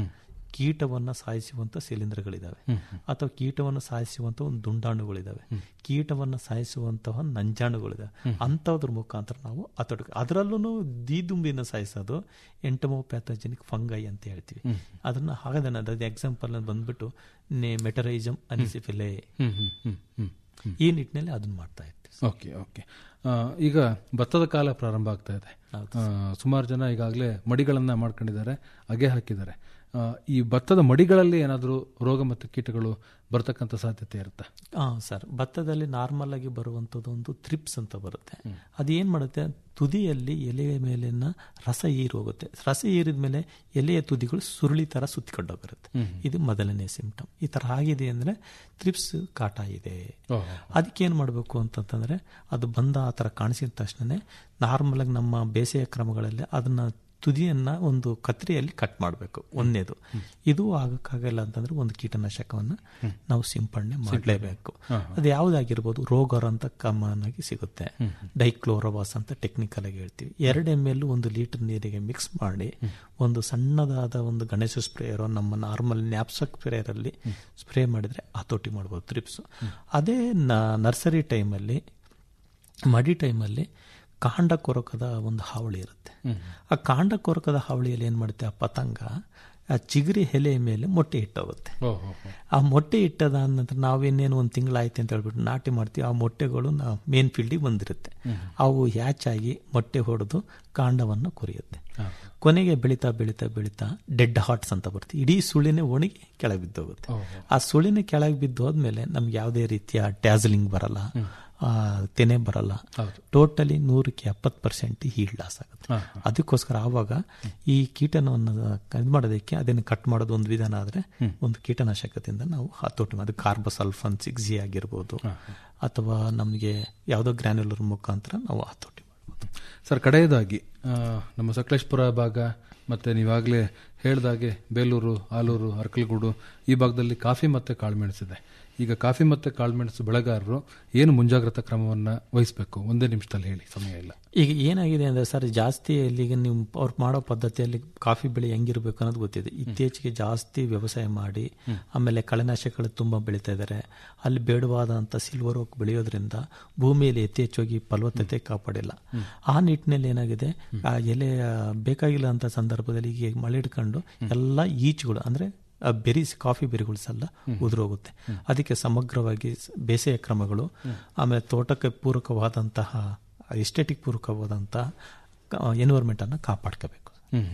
ಕೀಟವನ್ನ ಸಾಯಿಸುವಂತ ಶಿಲೀಂಧ್ರಗಳಿದಾವೆ ಅಥವಾ ಕೀಟವನ್ನು ಸಾಯಿಸುವಂತ ಒಂದು ದುಂಡಾಣುಗಳಿದಾವೆ ಕೀಟವನ್ನ ಸಾಯಿಸುವಂತಹ ನಂಜಾಣುಗಳಿದಾವೆ ಅಂತದ್ರ ಮುಖಾಂತರ ನಾವು ಹತೋಟಿ ಅದರಲ್ಲೂ ದೀದುಂಬಿನ ಸಾಯಿಸೋದು ಎಂಟಮೋ ಪ್ಯಾಥೋಜೆನಿಕ್ ಫಂಗೈ ಅಂತ ಹೇಳ್ತೀವಿ ಅದನ್ನ ಹಾಗದ ಅದ ಎಕ್ಸಾಂಪಲ್ ಬಂದ್ಬಿಟ್ಟು ಮೆಟರೈಜಮ್ ಅನಿಸಿಫಿಲೆ ಹ್ಮ್ ಹ್ಮ್ ಹ್ಮ್ ಹ್ಮ್ ಹ್ಮ್ ಈ ನಿಟ್ಟಿನಲ್ಲಿ ಅದನ್ನ ಮಾಡ್ತಾ ಇರ್ತೀವಿ ಓಕೆ ಓಕೆ ಆ, ಈಗ ಭತ್ತದ ಕಾಲ ಪ್ರಾರಂಭ ಆಗ್ತಾ ಇದೆ ಆ, ಸುಮಾರು ಜನ ಈಗಾಗಲೇ ಮಡಿಗಳನ್ನ ಮಾಡ್ಕೊಂಡಿದ್ದಾರೆ ಅಗೆ ಹಾಕಿದ್ದಾರೆ ಆ, ಈ ಭತ್ತದ ಮಡಿಗಳಲ್ಲಿ ಏನಾದರೂ ರೋಗ ಮತ್ತು ಕೀಟಗಳು ಬರ್ತಕ್ಕಂಥ ಸಾಧ್ಯತೆ ಇರುತ್ತಾ ಹಾ ಸರ್ ಭತ್ತದಲ್ಲಿ ನಾರ್ಮಲ್ ಆಗಿ ಬರುವಂಥದ್ದು ಒಂದು ಥ್ರಿಪ್ಸ್ ಅಂತ ಬರುತ್ತೆ ಅದೇನ್ ಮಾಡುತ್ತೆ ತುದಿಯಲ್ಲಿ ಎಲೆಯ ಮೇಲಿನ ರಸ ಹೀರು ಹೋಗುತ್ತೆ ರಸ ಹೀರಿದ ಮೇಲೆ ಎಲೆಯ ತುದಿಗಳು ಸುರುಳಿ ತರ ಸುತ್ತಿಕೊಂಡೋಗಿರುತ್ತೆ ಇದು ಮೊದಲನೇ ಸಿಂಪ್ಟಮ್ ಈ ತರ ಆಗಿದೆ ಅಂದ್ರೆ ಥ್ರಿಪ್ಸ್ ಕಾಟ ಇದೆ ಅದಕ್ಕೆ ಏನ್ ಮಾಡಬೇಕು ಅಂತಂತಂದ್ರೆ ಅದು ಬಂದ ಆ ತರ ಕಾಣಿಸಿದ ತಕ್ಷಣ ನಾರ್ಮಲ್ ಆಗಿ ನಮ್ಮ ಬೇಸಿಗೆ ಕ್ರಮಗಳಲ್ಲಿ ಅದನ್ನ ತುದಿಯನ್ನ ಒಂದು ಕತ್ರಿಯಲ್ಲಿ ಕಟ್ ಮಾಡಬೇಕು ಒಂದನೇದು ಇದು ಆಗಕ್ಕಾಗಲ್ಲ ಅಂತಂದ್ರೆ ಒಂದು ಕೀಟನಾಶಕವನ್ನ ನಾವು ಸಿಂಪಡಣೆ ಮಾಡಲೇಬೇಕು ಅದು ಯಾವ್ದಾಗಿರ್ಬೋದು ರೋಗರ್ ಅಂತ ಕಾಮನ್ ಆಗಿ ಸಿಗುತ್ತೆ ಡೈಕ್ಲೋರೋವಾಸ್ ಅಂತ ಟೆಕ್ನಿಕಲ್ ಆಗಿ ಹೇಳ್ತೀವಿ ಎರಡು ಎಮ್ ಎಲ್ ಒಂದು ಲೀಟರ್ ನೀರಿಗೆ ಮಿಕ್ಸ್ ಮಾಡಿ ಒಂದು ಸಣ್ಣದಾದ ಒಂದು ಗಣೇಶ ಸ್ಪ್ರೇಯರ್ ನಮ್ಮ ನಾರ್ಮಲ್ ನ್ಯಾಪ್ಸಕ್ ಸ್ಪ್ರೇಯರ್ ಅಲ್ಲಿ ಸ್ಪ್ರೇ ಮಾಡಿದ್ರೆ ಹತೋಟಿ ಮಾಡ್ಬೋದು ತ್ರಿಪ್ಸ್ ಅದೇ ನರ್ಸರಿ ಟೈಮಲ್ಲಿ ಮಡಿ ಟೈಮಲ್ಲಿ ಕಾಂಡ ಕೊರಕದ ಒಂದು ಹಾವಳಿ ಇರುತ್ತೆ ಆ ಕಾಂಡ ಕೊರಕದ ಹಾವಳಿಯಲ್ಲಿ ಏನ್ ಮಾಡುತ್ತೆ ಆ ಪತಂಗ ಆ ಚಿಗುರಿ ಎಲೆಯ ಮೇಲೆ ಮೊಟ್ಟೆ ಇಟ್ಟೋಗುತ್ತೆ ಆ ಮೊಟ್ಟೆ ಇಟ್ಟದ ನಂತರ ನಾವೇನೇನು ಒಂದು ತಿಂಗಳಾಯ್ತು ಅಂತ ಹೇಳ್ಬಿಟ್ಟು ನಾಟಿ ಮಾಡ್ತೀವಿ ಆ ಮೊಟ್ಟೆಗಳು ಮೇನ್ ಫೀಲ್ಡಿಗೆ ಬಂದಿರುತ್ತೆ ಅವು ಹ್ಯಾಚ್ ಆಗಿ ಮೊಟ್ಟೆ ಹೊಡೆದು ಕಾಂಡವನ್ನು ಕೊರಿಯುತ್ತೆ ಕೊನೆಗೆ ಬೆಳೀತಾ ಬೆಳೀತಾ ಬೆಳೀತಾ ಡೆಡ್ ಹಾರ್ಟ್ಸ್ ಅಂತ ಬರುತ್ತೆ ಇಡೀ ಸುಳಿನೇ ಒಣಗಿ ಕೆಳಗೆ ಬಿದ್ದೋಗುತ್ತೆ ಆ ಸುಳಿನ ಕೆಳಗೆ ಬಿದ್ದು ಹೋದ್ಮೇಲೆ ನಮ್ಗೆ ಯಾವುದೇ ರೀತಿಯ ಟ್ಯಾಸಲಿಂಗ್ ಬರಲ್ಲ ಆ, ತೆನೆ ಬರಲ್ಲ ಟೋಟಲಿ ನೂರಕ್ಕೆ ಎಪ್ಪತ್ತು ಪರ್ಸೆಂಟ್ ಹೀಲ್ ಲಾಸ್ ಆಗುತ್ತೆ ಅದಕ್ಕೋಸ್ಕರ ಆವಾಗ ಈ ಕೀಟನವನ್ನು ಇದು ಮಾಡೋದಕ್ಕೆ ಅದನ್ನು ಕಟ್ ಮಾಡೋದು ಒಂದು ವಿಧಾನ ಆದರೆ ಒಂದು ಕೀಟನಾಶಕದಿಂದ ನಾವು ಹತೋಟಿ ಅದು ಕಾರ್ಬಸಲ್ಫನ್ ಸಿಕ್ಸ್ ಜಿ ಆಗಿರ್ಬೋದು ಅಥವಾ ನಮಗೆ ಯಾವುದೋ ಗ್ರ್ಯಾನ್ಯುಲರ್ ಮುಖಾಂತರ ನಾವು ಹತೋಟಿ ಮಾಡ್ಬೋದು ಸರ್ ಕಡೆಯದಾಗಿ ಆ, ನಮ್ಮ ಸಕಲೇಶ್ಪುರ ಭಾಗ ಮತ್ತೆ ನೀವಾಗಲೇ ಹೇಳ್ದಾಗೆ ಬೇಲೂರು ಆಲೂರು ಅರ್ಕಲಗೂಡು ಈ ಭಾಗದಲ್ಲಿ ಕಾಫಿ ಮತ್ತೆ ಕಾಳುಮೆಣಸಿದೆ ಈಗ ಕಾಫಿ ಮತ್ತೆ ಕಾಳುಮೆಣಸು ಬೆಳೆಗಾರರು ಏನು ಮುಂಜಾಗ್ರತಾ ಕ್ರಮವನ್ನ ವಹಿಸಬೇಕು ಒಂದೇ ನಿಮಿಷದಲ್ಲಿ ಹೇಳಿ ಸಮಯ ಇಲ್ಲ ಈಗ ಏನಾಗಿದೆ ಅಂದ್ರೆ ಸರ್ ಜಾಸ್ತಿ ಇಲ್ಲಿಗೆ ನೀವು ಅವ್ರು ಮಾಡೋ ಪದ್ಧತಿಯಲ್ಲಿ ಕಾಫಿ ಬೆಳೆ ಹೆಂಗಿರ್ಬೇಕು ಅನ್ನೋದು ಗೊತ್ತಿದೆ ಇತ್ತೀಚೆಗೆ ಜಾಸ್ತಿ ವ್ಯವಸಾಯ ಮಾಡಿ ಆಮೇಲೆ ಕಳೆನಾಶಕಗಳು ತುಂಬಾ ಬೆಳೀತಾ ಇದ್ದಾರೆ ಅಲ್ಲಿ ಬೇಡವಾದಂತ ಸಿಲ್ವರ್ ಓಕ್ ಬೆಳೆಯೋದ್ರಿಂದ ಭೂಮಿಯಲ್ಲಿ ಯಥೇಚ್ಛವಾಗಿ ಹೆಚ್ಚಾಗಿ ಫಲವತ್ತತೆ ಕಾಪಾಡಿಲ್ಲ ಆ ನಿಟ್ಟಿನಲ್ಲಿ ಏನಾಗಿದೆ ಆ ಎಲೆ ಆ, ಬೇಕಾಗಿಲ್ಲ ಅಂತ ಸಂದರ್ಭದಲ್ಲಿ ಈಗ ಮಳೆ ಹಿಡ್ಕೊಂಡು ಎಲ್ಲ ಈಚುಗಳು ಅಂದ್ರೆ ಆ ಬೆರೀಸ್ ಕಾಫಿ ಬೆರಿಗಳು ಸಲ್ಲ ಉದುರೋಗುತ್ತೆ ಅದಕ್ಕೆ ಸಮಗ್ರವಾಗಿ ಸ- ಬೇಸಾಯ ಕ್ರಮಗಳು ಆಮೇಲೆ ತೋಟಕ್ಕೆ ಪೂರಕವಾದಂತಹ ಎಸ್ಟೆಟಿಕ್ ಪೂರಕವಾದಂತಹ ಎನ್ವೈರ್ಮೆಂಟ್ ಅನ್ನ ಕಾಪಾಡ್ಕೋಬೇಕು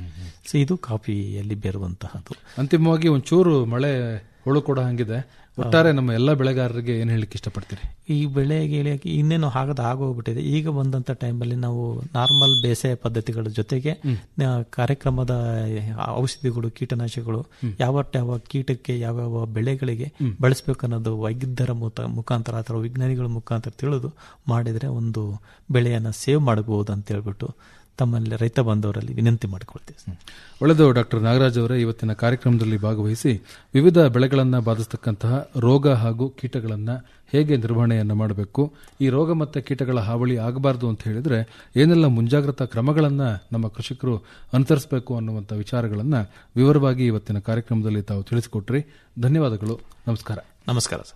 ಸೊ ಇದು ಕಾಫಿಯಲ್ಲಿ ಬೇರುವಂತಹದ್ದು ಅಂತಿಮವಾಗಿ ಒಂಚೂರು ಮಳೆ ಹುಳು ಕೂಡ ಹಂಗಿದೆ ಒಟ್ಟಾರೆ ನಮ್ಮ ಎಲ್ಲ ಬೆಳೆಗಾರರಿಗೆ ಏನು ಹೇಳಲಿಕ್ಕೆ ಇಷ್ಟಪಡ್ತೀರಿ ಈ ಬೆಳೆಗೆ ಇಳಿಯಕ್ಕೆ ಇನ್ನೇನು ಆಗದ ಆಗೋಗ್ಬಿಟ್ಟಿದೆ ಈಗ ಬಂದಂತ ಟೈಮಲ್ಲಿ ನಾವು ನಾರ್ಮಲ್ ಬೇಸಾಯ ಪದ್ಧತಿಗಳ ಜೊತೆಗೆ ಆ, ಕಾರ್ಯಕ್ರಮದ ಔಷಧಿಗಳು ಕೀಟನಾಶಕಗಳು ಯಾವ ಯಾವ ಕೀಟಕ್ಕೆ ಯಾವ್ಯಾವ ಬೆಳೆಗಳಿಗೆ ಬಳಸಬೇಕು ಅನ್ನೋದು ವೈದ್ಯರ ಮುತ- ಮುಖಾಂತರ ಅಥವಾ ವಿಜ್ಞಾನಿಗಳ ಮುಖಾಂತರ ತಿಳಿದು ಮಾಡಿದ್ರೆ ಒಂದು ಬೆಳೆಯನ್ನ ಸೇವ್ ಮಾಡಬಹುದು ಅಂತ ಹೇಳ್ಬಿಟ್ಟು ತಮ್ಮಲ್ಲಿ ರೈತ ಬಂಧುವರಲ್ಲಿ ವಿನಂತಿ ಮಾಡಿಕೊಳ್ತೀವಿ ಸರ್. ಒಳ್ಳೆಯದು ಡಾಕ್ಟರ್ ನಾಗರಾಜ್ ಅವರೇ ಇವತ್ತಿನ ಕಾರ್ಯಕ್ರಮದಲ್ಲಿ ಭಾಗವಹಿಸಿ ವಿವಿಧ ಬೆಳೆಗಳನ್ನು ಬಾಧಿಸತಕ್ಕಂತಹ ರೋಗ ಹಾಗೂ ಕೀಟಗಳನ್ನು ಹೇಗೆ ನಿರ್ವಹಣೆಯನ್ನು ಮಾಡಬೇಕು ಈ ರೋಗ ಮತ್ತು ಕೀಟಗಳ ಹಾವಳಿ ಆಗಬಾರದು ಅಂತ ಹೇಳಿದ್ರೆ ಏನೆಲ್ಲ ಮುಂಜಾಗ್ರತಾ ಕ್ರಮಗಳನ್ನು ನಮ್ಮ ಕೃಷಿಕರು ಅನುಸರಿಸಬೇಕು ಅನ್ನುವಂಥ ವಿಚಾರಗಳನ್ನು ವಿವರವಾಗಿ ಇವತ್ತಿನ ಕಾರ್ಯಕ್ರಮದಲ್ಲಿ ತಾವು ತಿಳಿಸಿಕೊಟ್ರಿ ಧನ್ಯವಾದಗಳು ನಮಸ್ಕಾರ ನಮಸ್ಕಾರ ಸರ್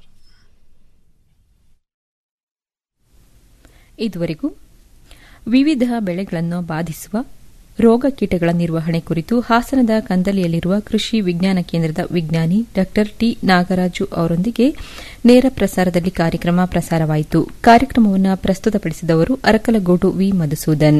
ಇದುವರೆಗೂ ವಿವಿಧ ಬೆಳೆಗಳನ್ನು ಬಾಧಿಸುವ ರೋಗ ಕೀಟಗಳ ನಿರ್ವಹಣೆ ಕುರಿತು ಹಾಸನದ ಕಂದಲಿಯಲ್ಲಿರುವ ಕೃಷಿ ವಿಜ್ಞಾನ ಕೇಂದ್ರದ ವಿಜ್ಞಾನಿ ಡಾ ಟಿ ನಾಗರಾಜು ಅವರೊಂದಿಗೆ ನೇರ ಪ್ರಸಾರದಲ್ಲಿ ಕಾರ್ಯಕ್ರಮ ಪ್ರಸಾರವಾಯಿತು ಕಾರ್ಯಕ್ರಮವನ್ನು ಪ್ರಸ್ತುತಪಡಿಸಿದವರು ಅರಕಲಗೋಡು ವಿ ಮಧುಸೂದನ್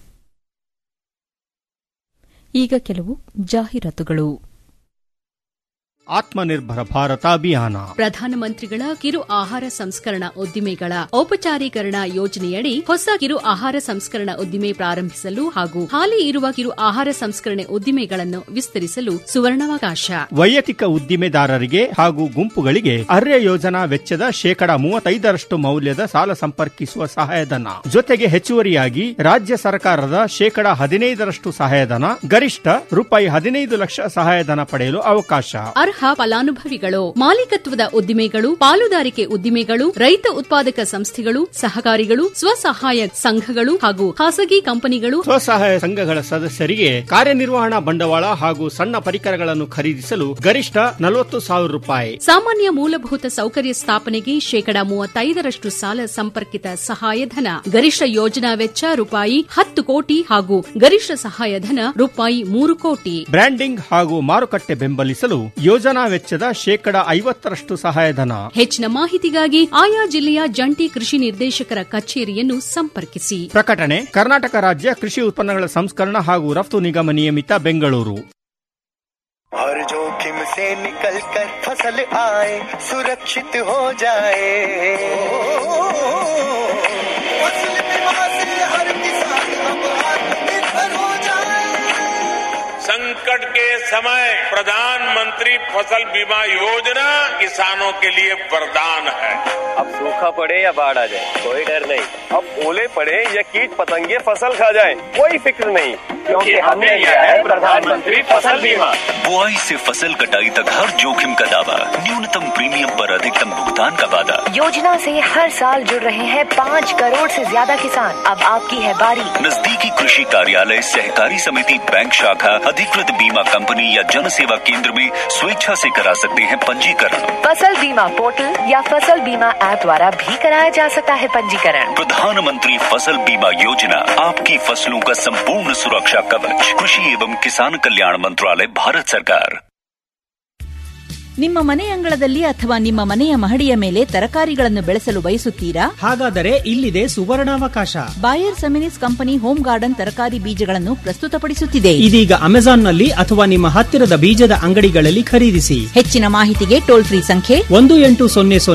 ಈಗ ಕೆಲವು ಜಾಹೀರಾತುಗಳು ಆತ್ಮನಿರ್ಭರ ಭಾರತ ಅಭಿಯಾನ ಪ್ರಧಾನಮಂತ್ರಿಗಳ ಕಿರು ಆಹಾರ ಸಂಸ್ಕರಣಾ ಉದ್ದಿಮೆಗಳ ಔಪಚಾರೀಕರಣ ಯೋಜನೆಯಡಿ ಹೊಸ ಕಿರು ಆಹಾರ ಸಂಸ್ಕರಣಾ ಉದ್ದಿಮೆ ಪ್ರಾರಂಭಿಸಲು ಹಾಗೂ ಹಾಲಿ ಇರುವ ಕಿರು ಆಹಾರ ಸಂಸ್ಕರಣೆ ಉದ್ದಿಮೆಗಳನ್ನು ವಿಸ್ತರಿಸಲು ಸುವರ್ಣಾವಕಾಶ ವೈಯಕ್ತಿಕ ಉದ್ದಿಮೆದಾರರಿಗೆ ಹಾಗೂ ಗುಂಪುಗಳಿಗೆ ಅರ್ಯ ಯೋಜನಾ ವೆಚ್ಚದ ಶೇಕಡಾ ಮೂವತ್ತೈದರಷ್ಟು ಮೌಲ್ಯದ ಸಾಲ ಸಂಪರ್ಕಿಸುವ ಸಹಾಯಧನ ಜೊತೆಗೆ ಹೆಚ್ಚುವರಿಯಾಗಿ ರಾಜ್ಯ ಸರ್ಕಾರದ ಶೇಕಡಾ ಹದಿನೈದರಷ್ಟು ಸಹಾಯಧನ ಗರಿಷ್ಠ ರೂಪಾಯಿ ಹದಿನೈದು ಲಕ್ಷ ಸಹಾಯಧನ ಪಡೆಯಲು ಅವಕಾಶ ಅರ್ಹ ಫಲಾನುಭವಿಗಳು ಮಾಲೀಕತ್ವದ ಉದ್ದಿಮೆಗಳು ಪಾಲುದಾರಿಕೆ ಉದ್ದಿಮೆಗಳು ರೈತ ಉತ್ಪಾದಕ ಸಂಸ್ಥೆಗಳು ಸಹಕಾರಿಗಳು ಸ್ವಸಹಾಯ ಸಂಘಗಳು ಹಾಗೂ ಖಾಸಗಿ ಕಂಪನಿಗಳು ಸ್ವಸಹಾಯ ಸಂಘಗಳ ಸದಸ್ಯರಿಗೆ ಕಾರ್ಯನಿರ್ವಹಣಾ ಬಂಡವಾಳ ಹಾಗೂ ಸಣ್ಣ ಪರಿಕರಗಳನ್ನು ಖರೀದಿಸಲು ಗರಿಷ್ಠ ನಲವತ್ತು ಸಾವಿರ ರೂಪಾಯಿ ಸಾಮಾನ್ಯ ಮೂಲಭೂತ ಸೌಕರ್ಯ ಸ್ಥಾಪನೆಗೆ ಶೇಕಡಾ ಮೂವತ್ತೈದರಷ್ಟು ಸಾಲ ಸಂಪರ್ಕಿತ ಸಹಾಯಧನ ಗರಿಷ್ಠ ಯೋಜನಾ ವೆಚ್ಚ ರೂಪಾಯಿ ಹತ್ತು ಕೋಟಿ ಹಾಗೂ ಗರಿಷ್ಠ ಸಹಾಯಧನ ರೂಪಾಯಿ ಮೂರು ಕೋಟಿ ಬ್ರ್ಯಾಂಡಿಂಗ್ ಹಾಗೂ ಮಾರುಕಟ್ಟೆ ಬೆಂಬಲಿಸಲು ಯೋಜನಾ ವೆಚ್ಚದ ಶೇಕಡಾ ಐವತ್ತರಷ್ಟು ಸಹಾಯಧನ ಹೆಚ್ಚಿನ ಮಾಹಿತಿಗಾಗಿ ಆಯಾ ಜಿಲ್ಲೆಯ ಜಂಟಿ ಕೃಷಿ ನಿರ್ದೇಶಕರ ಕಚೇರಿಯನ್ನು ಸಂಪರ್ಕಿಸಿ ಪ್ರಕಟಣೆ ಕರ್ನಾಟಕ ರಾಜ್ಯ ಕೃಷಿ ಉತ್ಪನ್ನಗಳ ಸಂಸ್ಕರಣ ಹಾಗೂ ರಫ್ತು ನಿಗಮ ನಿಯಮಿತ ಬೆಂಗಳೂರು हर जोखिम से निकल कर फसल आए सुरक्षित हो जाए फसल बीमा से हर किसान अब आत्मनिर्भर हो जाए संकट के समय प्रधानमंत्री फसल बीमा योजना किसानों के लिए वरदान है अब सूखा पड़े या बाढ़ आ जाए कोई डर नहीं अब ओले पड़े या कीट पतंगे फसल खा जाए कोई फिक्र नहीं क्योंकि हमने लिया है प्रधानमंत्री फसल बीमा बुआई से फसल कटाई तक हर जोखिम का दावा न्यूनतम प्रीमियम पर अधिकतम भुगतान का वादा योजना से हर साल जुड़ रहे हैं पाँच करोड़ से ज्यादा किसान अब आपकी है बारी नजदीकी कृषि कार्यालय सहकारी समिति बैंक शाखा अधिकृत बीमा कंपनी या जन सेवा केंद्र में स्वेच्छा से करा सकते हैं पंजीकरण फसल बीमा पोर्टल या फसल बीमा ऐप द्वारा भी कराया जा सकता है पंजीकरण प्रधानमंत्री फसल बीमा योजना आपकी फसलों का संपूर्ण सुरक्षा कवच कृषि एवं किसान कल्याण मंत्रालय भारत सरकार ನಿಮ್ಮ ಮನೆ ಅಂಗಳದಲ್ಲಿ ಅಥವಾ ನಿಮ್ಮ ಮನೆಯ ಮಹಡಿಯ ಮೇಲೆ ತರಕಾರಿಗಳನ್ನು ಬೆಳೆಸಲು ಬಯಸುತ್ತೀರಾ ಹಾಗಾದರೆ ಇಲ್ಲಿದೆ ಸುವರ್ಣಾವಕಾಶ Bayer Seminis company home garden ತರಕಾರಿ ಬೀಜಗಳನ್ನು ಪ್ರಸ್ತುತಪಡಿಸುತ್ತಿದೆ ಇದೀಗ ಅಮೆಜಾನ್ನಲ್ಲಿ ಅಥವಾ ನಿಮ್ಮ ಹತ್ತಿರದ ಬೀಜದ ಅಂಗಡಿಗಳಲ್ಲಿ ಖರೀದಿಸಿ ಹೆಚ್ಚಿನ ಮಾಹಿತಿಗೆ ಟೋಲ್ ಫ್ರೀ ಸಂಖ್ಯೆ ಒಂದು ಎಂಟು ಸೊನ್ನೆ ಸೊನ್ನೆ